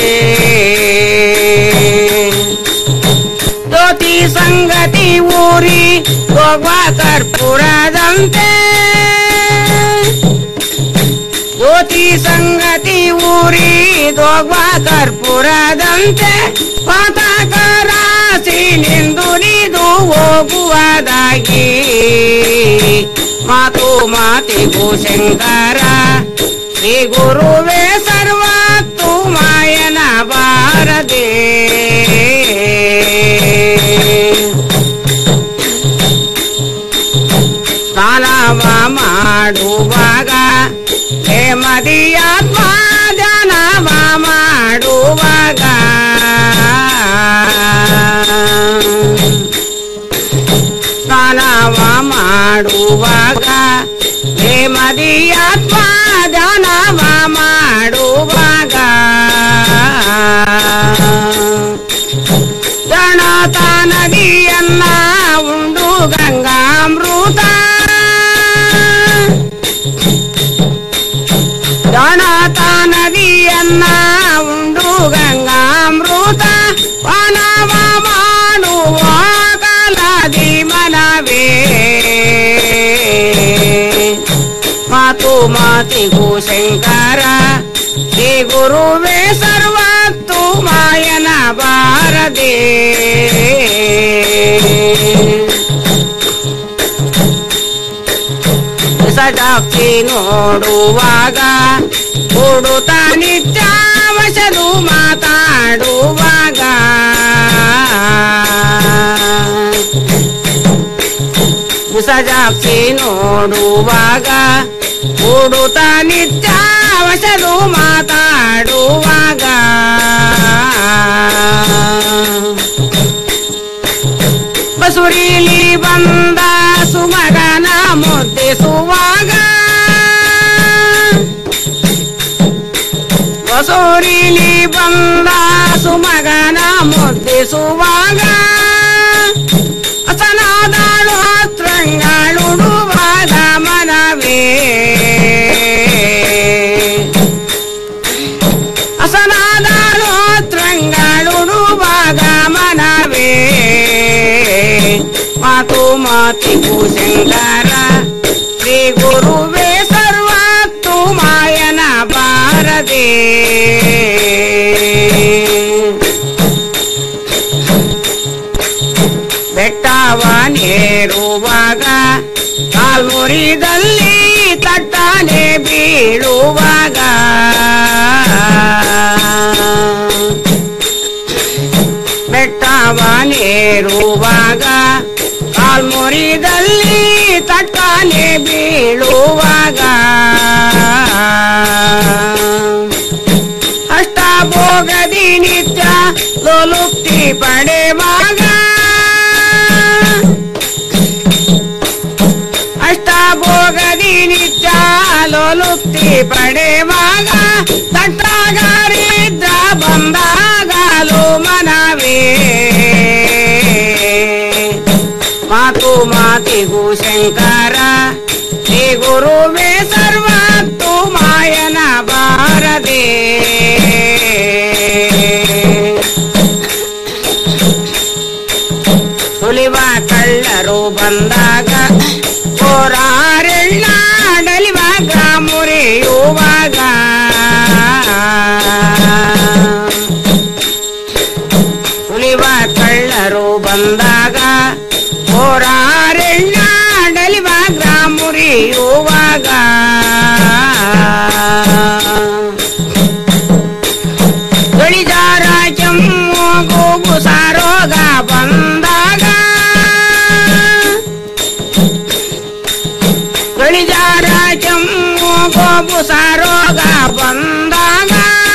ಜ್ಯೋತಿ ಸಂಗತಿ ಊರಿ ಹೋಗುವ ಕರ್ಪೂರದಂತೆ ಜ್ಯೋತಿ ಸಂಗತಿ ಊರಿ ಹೋಗುವ ಕರ್ಪೂರದಂತೆ ಪಾತಕರಾಸಿ ನಿಂದು ನಿದು ಹೋಗುವುದಾಗಿ ಮಾತು ಮಾತಿಗೂ ಶಂಕರ ಶ್ರೀ ಗುರುವೇ ಸರ್ವತ್ತು ಮಾಯನ ಬಾರದೆ ಸ್ನಾನವ ಮಾಡುವಾಗ ಹೇಮದಿಯಾತ್ಮ ಧ್ಯಾನವ ಮಾಡುವಾಗ ಸ್ನಾನವ ಮಾಡುವಾಗ ಹೇಮದಿಯಾತ್ಮ ಧ್ಯಾನವ ಮಾಡುವಾಗ ಗಣತ ನದಿಯನ್ನ ಉಂಡು ಗಂಗಾಮೃತ ಗಣತ ನದಿಯನ್ನ ಉಂಡು ಗಂಗಾಮೃತ ಪಾನವ ಮಾಡುವ ಕಾಲದಿ ಮನವೇ ಮಾತು ಮಾತಿಗೂ ಶಂಕರ ಶ್ರೀ ಗುರುವೇ ಸರ್ವತ್ತು ಮಾಯನ ಬಾರದೆ ಸಜಾಪ್ತಿ ನೋಡುವಾಗ ಕೊಡುತ್ತ ನಿತ್ಯ ವಶದು ಮಾತಾಡುವಾಗ ಸಜಾಪ್ತಿ ನೋಡುವಾಗ ಕೊಡುತ್ತ ನಿತ್ಯ ವಶದು ಮಾತಾಡುವಾಗ ಬಸುರಿಲಿ ಬಂದ ಸುಮಗನ ಮುದ್ದಿಸುವಾಗ ಬಸೂರಿಲಿ ಬಂದ ಸುಮಗನ ಮುದ್ದಿಸುವಾಗ ಅಸನಾದಾಳು ಹತ್ರಂಗಾಳುಡುವಾಗ ಮನವೇ ಅಸನಾದಾಳು ಹತ್ರಂಗಾಳುಡುವಾಗ ಮನವೇ ಮಾತು ಮಾತಿಗೂ ಶಂಕರ ಶ್ರೀ ಗುರುವೇ ಸರ್ವತ್ತು ಮಾಯನ ಬಾರದೆ ಬೆಟ್ಟವ ನೇರುವಾಗ ಕಾಲ್ಮುರಿದಲ್ಲಿ ತಟ್ಟನೆ ಬೀಳುವಾಗ ಬೆಟ್ಟವ ನೇರುವಾಗ ಕಾಲ್ಮುರಿದಲ್ಲಿ ತಟ್ಟನೆ ಬೀಳುವಾಗ ಅಷ್ಟಭೋಗದಿ ನಿತ್ಯ ಲೋಲುಪ್ತಿ ಪಡೆವಾಗ ಅಷ್ಟಭೋಗದಿ ನಿತ್ಯ ಲೋಲುಪ್ತಿ ಪಡೆವಾಗ ತಟ್ಟಗಾರಿದ್ದ ಬಂದಾಗಲು ಮನವೇ ಮಾತು ಮಾತಿಗೂ ಶಂಕರ ಶ್ರೀ ಗುರುವೇ ಸರ್ವತ್ತು ಮಾಯನ ಬಾರದೆ ಸುಲಿವ ಕಳ್ಳರು ಬಂದಾಗ ಹೋರಾರೆಳ್ಳ ಡಲಿವಾಗ ಮುರಿಯುವಾಗ ಸುಲಿವ ಕಳ್ಳರು ಬಂದಾಗ ಹೋರಾರೆಳ್ಳ ಡಲಿವಾಗ ಮುರಿಯುವಾಗ ಗಳಿಜಾರ ಕೆಮ್ಮು ಗೋಗು ಸಾರೋಗ ಬಂದಾಗ ಗಳಿಜಾರ ಕೆಮ್ಮು ಗೋಬು ಸಾರೋಗ ಬಂದಾಗ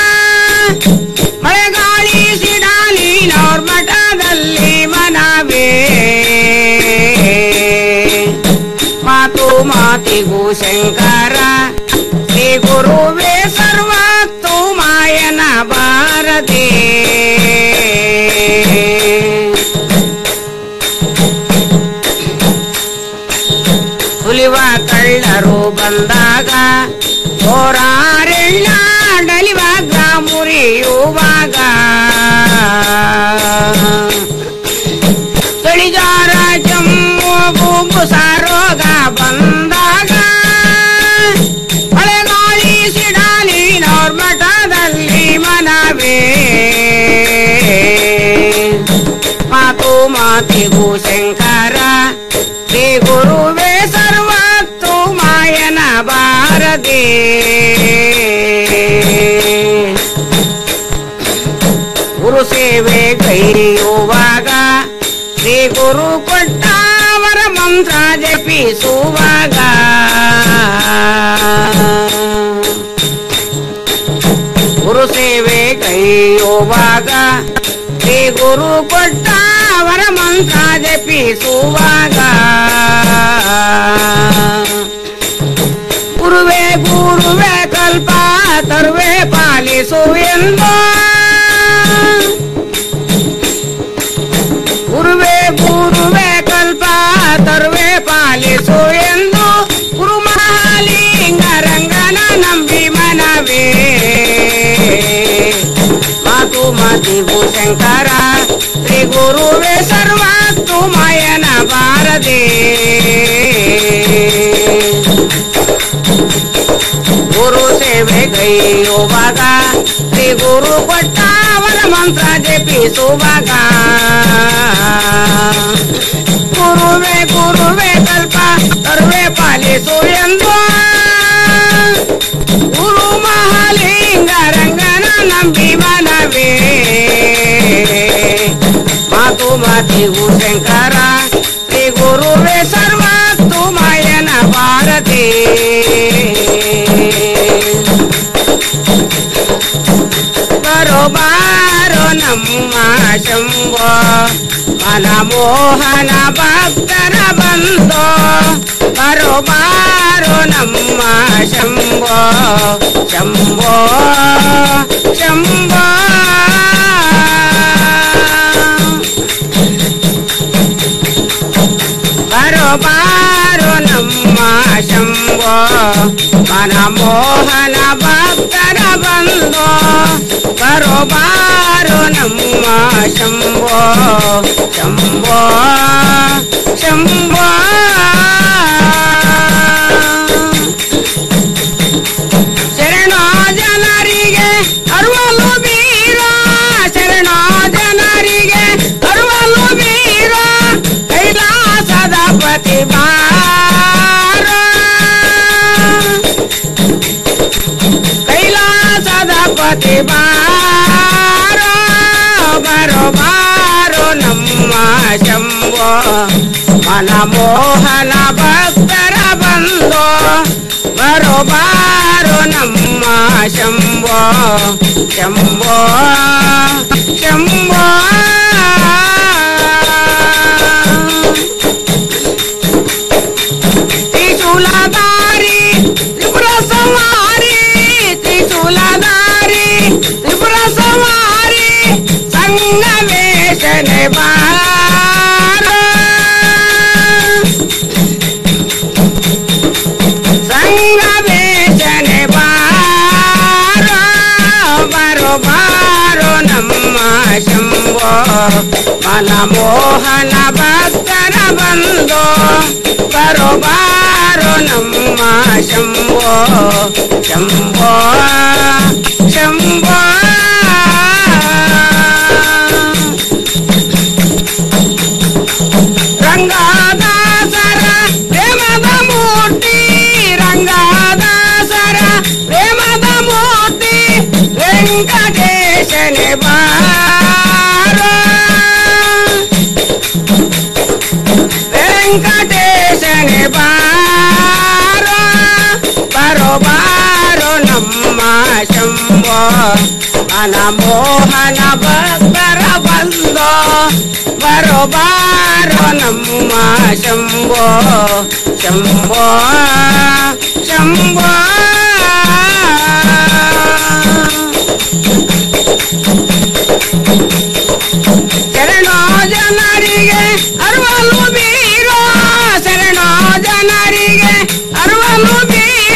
ಮಳೆಗಾಳಿ ಸಿಡಾಲಿ ನವ್ರ ಮಠದಲ್ಲಿ ಮನವೇ ಮಾತು ಮಾತಿಗೂ ಶಂಕರ ಶ್ರೀ ಗುರುವೇ ಸರ್ವತ್ತು ಮಾಯನ ಬಾರದೆ ಬಂದಾಗ ಹೋರಾರೆಳ್ಳ ಡಲಿವಾಗ ಮುರಿಯುವಾಗ ತಿಳಿಜಾರ ಕೆಮ್ಮು ಸಾರೋಗ ಬಂದಾಗ ಹಳೆಗಾಳಿ ಸಿಡಾಲಿನವ್ರ ಮಠದಲ್ಲಿ ಮನವೇ ಮಾತು ಮಾತಿಗೂ ಶಂಕರ ಶ್ರೀ ಗುರುವೇ ಸರ್ವತ್ತು ಮಾಯನ ಬಾರದೆ ಗುರು ಸೇವೆ ಕೈಯುವಾಗ ಶ್ರೀ ಗುರು ಕೊಟ್ಟ ಅವರ ಮಂತ್ರ ಜಪಿಸುವಾಗ ಗುರು ಸೇವೆ ಕೈಯುವಾಗ ಶ್ರೀ ಗುರು ಕೊಟ್ಟ ಅವರ ಮಂತ್ರ ಜಪಿಸುವಾಗ ಗುರುವೇ ಗುರುವೇ ಕಲ್ಪ ತರುವೆ ಪಾಲಿಸು ಎಂದು ಗುರುವೇ ಗುರುವೇ ಕಲ್ಪ ತರುವೆ ಪಾಲಿಸು ಎಂದು ಗುರು ಮಹಾಲಿಂಗ ರಂಗನ ನಂಬಿ ಮನವೇ ಮಾತು ಮಾತಿಗೂ ಶಂಕರ ಶ್ರೀ ಗುರುವೇ ಸರ್ವತ್ತು ಮಾಯನ ಬಾರದೆ ಗುರು ಸೇವೆ ಕೈಯುವಾಗ ಶ್ರೀ ಗುರು ಕೊಟ್ಟ ಅವರ ಮಂತ್ರ ಜಪಿಸುವಾಗ ಗುರುವೇ ಗುರುವೇ ಕಲ್ಪ ತರುವೆ ಪಾಲಿಸು ಎಂದು ಗುರು ಮಹಾಲಿಂಗ ರಂಗನ ನಂಬಿ ಮನವೇ ಮಾತು ಮಾತಿಗೂ ಶಂಕರ ಶ್ರೀ ಗುರುವೇ ಸರ್ವತ್ತು ಮಾಯನ ಭಾರತಿ ಬರೋ ಬಾರೋ ನಮ್ಮ ಶಂಭೋ ಮನ ಮೋಹನ ಭಕ್ತರ ಬಂದೋ ಬರೋ ಬಾರೋ ನಮ್ಮ ಶಂಭೋ ಶಂಭೋ ಶಂಭೋ ಬರೋ ಬಾರೋ ನಮ್ಮ ಶಂಭೋ ಮನ ಮೋಹನ ಭಕ್ತರ ಬಂದೋ ಬರೋ ಬಾರೋ ನಮ್ಮ ಶಂಭೋ ಶಂಭೋ ಶಂಭೋ ಶರಣೋ ಜನರಿಗೆ ಅರುವಲು ಬೀರ ಶರಣೋ ಜನರಿಗೆ ಅರುವಲು ಬೀರ ಕೈಲಾಸದ ಪ್ರತಿಭಾರ ಕೈಲಾಸದ ಪ್ರತಿಭಾರ ಬರೋ ಬಾರೋ ನಮ್ಮ ಶಂಭೋ ಮನ ಮೋಹನ ಭಕ್ತರ ಬಂದೋ ಬರೋ ಬಾರೋ ನಮ್ಮ ಶಂಭೋ ಶಂಭೋ ಶಂಭೋ ತ್ರಿಶೂಲಧಾರಿ ತ್ರಿಪುರ ಸವಾರಿ ತ್ರಿಶೂಲಧಾರಿ ತ್ರಿಪುರ ಸವಾರಿ ಸಂಗಮೇಶನೆ ಬಾರ ಸಂಗಮೇಶನೆ ಬಾರ ಬರೋ ಬಾರೋ ನಮ್ಮ ಶಂಭೋ ಮನ ಮೋಹನ ಭಕ್ತರ ಬಂದೋ ಬರೋ ಬಾರೋ ನಮ್ಮ ಶಂಭೋ ಶಂಭೋ ಶಂಭೋ ರಂಗದಾಸರ ಪ್ರೇಮದ ಮೂರ್ತಿ ರಂಗದಾಸರ ಪ್ರೇಮದ ಮೂರ್ತಿ ವೆಂಕಟೇಶನೆ ಬಾರ ವೆಂಕಟೇಶನೆ ಬಾರ ಬರೋ ಬಾರೋ ನಮ್ಮ ಶಂಭೋ ಮನ ಮೋಹನ ಭಕ್ತರ ಬಂದೋ ಬರೋ ಬಾರೋ ನಮ್ಮ ಶಂಭೋ ಶಂಭೋ ಶಂಭೋ ಶರಣೋ ಜನರಿಗೆ ಅರುವಲು ಬೀರೋ ಶರಣೋ ಜನರಿಗೆ ಅರುವಲು ಬೀರೋ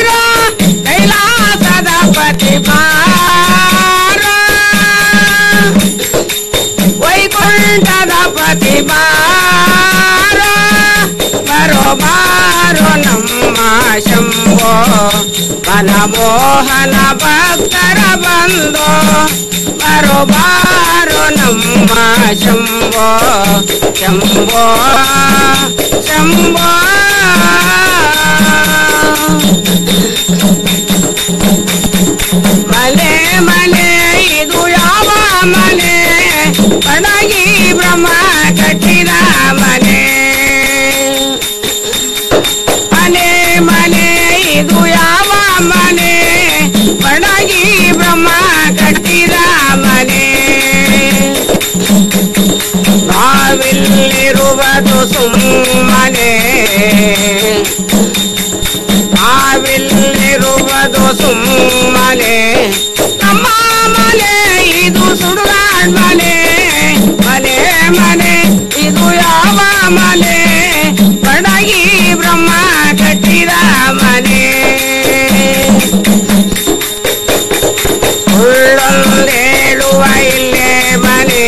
ಮನಮೋಹನ ಭಕ್ತರ ಬಂದು ಬರೋ ಬಾರೋ ನಮ್ಮ ಶಂಭೋ ಶಂಭೋ ಶಂಭೋ ಮಲೆ ಮಲೆ ಇದು ಯಾವ ಮನೆ ಪಡಗಿ ಬ್ರಹ್ಮ ಕಟ್ಟಿದ ಮನೆ ಮನೆ ಮನೆ ಇದು ಯಾವ ಮನೆ ಪಡಗಿ ಬ್ರಹ್ಮ ಕಟ್ಟಿದ ಮನೆ ನಾವಿಲ್ಲಿರುವುದು ಸುಮ್ಮನೆ ನಾವಿಲ್ಲಿರುವುದು ಸುಮ್ಮನೆ ನಮ್ಮ ಮನೆ ಇದು ಸುಡುಗಾಡ್ ಮನೆ ಮನೆ ಮನೆ ಇದು ಯಾವ ಮನೆ ಬಡಗಿ ಬ್ರಹ್ಮ ಕಟ್ಟಿದ ಮನೆ ಉಳ್ಳೊಂದೇಳುವ ಇಲ್ಲೇ ಮನೆ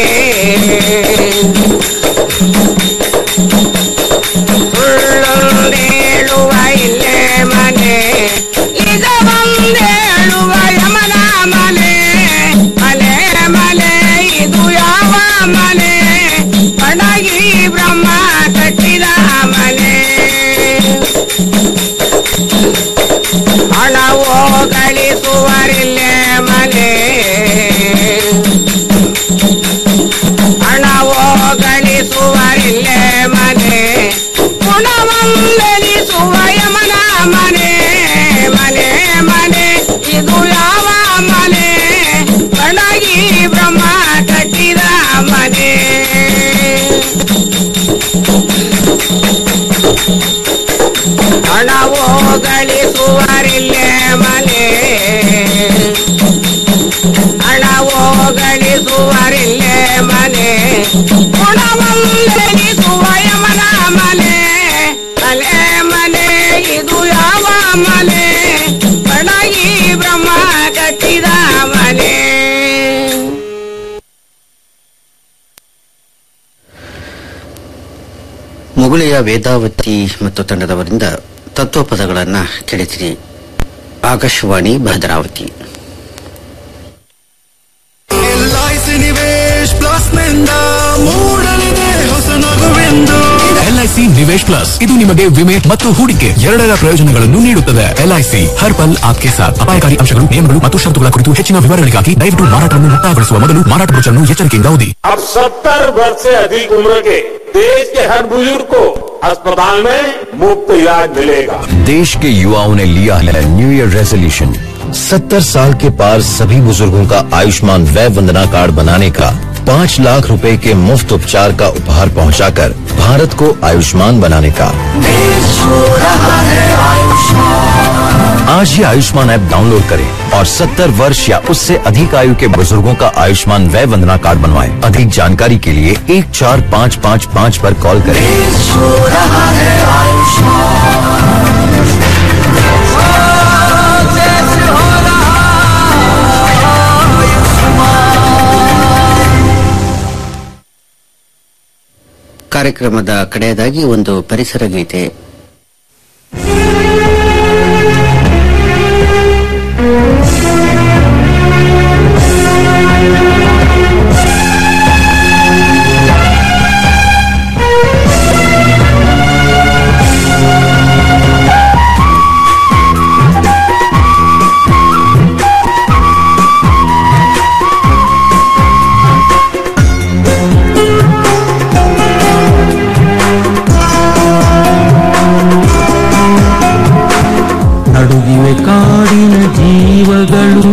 ಉಳ್ಳೊಂದೇಳುವ ಇಲ್ಲೇ ಮನೆ ಇದ ಬಂದೇಳುವ ಯಮನ ಮನೆ ಮನೆ ಮನೆ ಇದು ಯಾವ ಮನೆ ಪಡಗಿ ಬ್ರಹ್ಮ ಕಟ್ಟಿದ ಮನೆ ಹಣವೋ ಗಳಿಸುವರಿಲ್ಲೇ ಮನೆ ಹಣವೋ ಗಳಿಸುವರಿಲ್ಲೇ ಮನೆ ಗುಣವಂದನಿಸುವ ಯಮನ ಮನೆ ಮನೆ ಮನೆ ಇದು ಯಾವ ಮನೆ ಬಡಗಿ ಬ್ರಹ್ಮ ಕಟ್ಟಿದ ಮನೆ ಹಣವೋ ಗಳಿಸುವರಿಲ್ಲೇ ಮನೆ ಹಣವೋ ಗಳಿಸುವರಿಲ್ಲೇ ಮನೆ ಗುಣವಂದನಿಸುವ ಯಮನ ಮನೆ ಮನೆ ಮನೆ ಇದು ಯಾವ ಮನೆ ಬಡಗಿ ಬ್ರಹ್ಮ ಕಟ್ಟಿದ ಮನೆ ಮುಗುಳೆಯ ವೇದಾವತಿ ಮತ್ತು ತಂಡದವರಿಂದ ತತ್ವಪದಗಳನ್ನ ಕೇಳಿದಿರಿ ಆಕಾಶವಾಣಿ ಭದ್ರಾವತಿ ಎಲ್ಐಸಿ ನಿವೇಶ್ ಪ್ಲಸ್ ನಿಂದ ಮೂಡಲಿದೆ ಹೊಸ ನಗುವೆಂದು ಎಲ್ಐಸಿ ನಿವೇಶ್ ಪ್ಲಸ್ ಇದು ನಿಮಗೆ ವಿಮೆ ಮತ್ತು ಹೂಡಿಕೆ ಎರಡರ ಪ್ರಯೋಜನಗಳನ್ನು ನೀಡುತ್ತದೆ ಎಲ್ಐಸಿ ಹರ್ ಪಲ್ ಆಪ್ಕೆ ಸಾಥ್ ಅಪಾಯಕಾರಿ ಅಂಶಗಳು ನಿಯಮಗಳು ಮತ್ತು ಷರತ್ತುಗಳ ಕುರಿತು ಹೆಚ್ಚಿನ ವಿವರಗಳಿಗಾಗಿ ದಯವಿಟ್ಟು ಮಾರಾಟವನ್ನು ಮುಕ್ತಾಯಗೊಳಿಸುವ ಮೊದಲು ಮಾರಾಟ ಬ್ರೋಚರ್ನ್ನು ಎಚ್ಚರಿಕೆಯಿಂದ ಓದಿ अब सत्तर वर्ष से अधिक उम्र के देश के हर बुजुर्ग को अस्पताल में मुफ्त इलाज मिलेगा देश के युवाओं ने लिया है न्यू ईयर रेजोल्यूशन सत्तर साल के पार सभी बुजुर्गों का आयुष्मान वय वंदना कार्ड बनाने का पाँच लाख रुपए के मुफ्त उपचार का उपहार पहुंचाकर भारत को आयुष्मान बनाने का आज ही आयुष्मान ऐप डाउनलोड करें और 70 वर्ष या उससे अधिक आयु के बुजुर्गों का आयुष्मान वय वंदना कार्ड बनवाएं। अधिक जानकारी के लिए एक चार पाँच पाँच पाँच पर कॉल करें ಕಾರ್ಯಕ್ರಮದ ಕಡೆಯದಾಗಿ ಒಂದು ಪರಿಸರ ಗೀತೆ ನಡುಗಿವೆ ಕಾಡಿನ ಜೀವಗಳು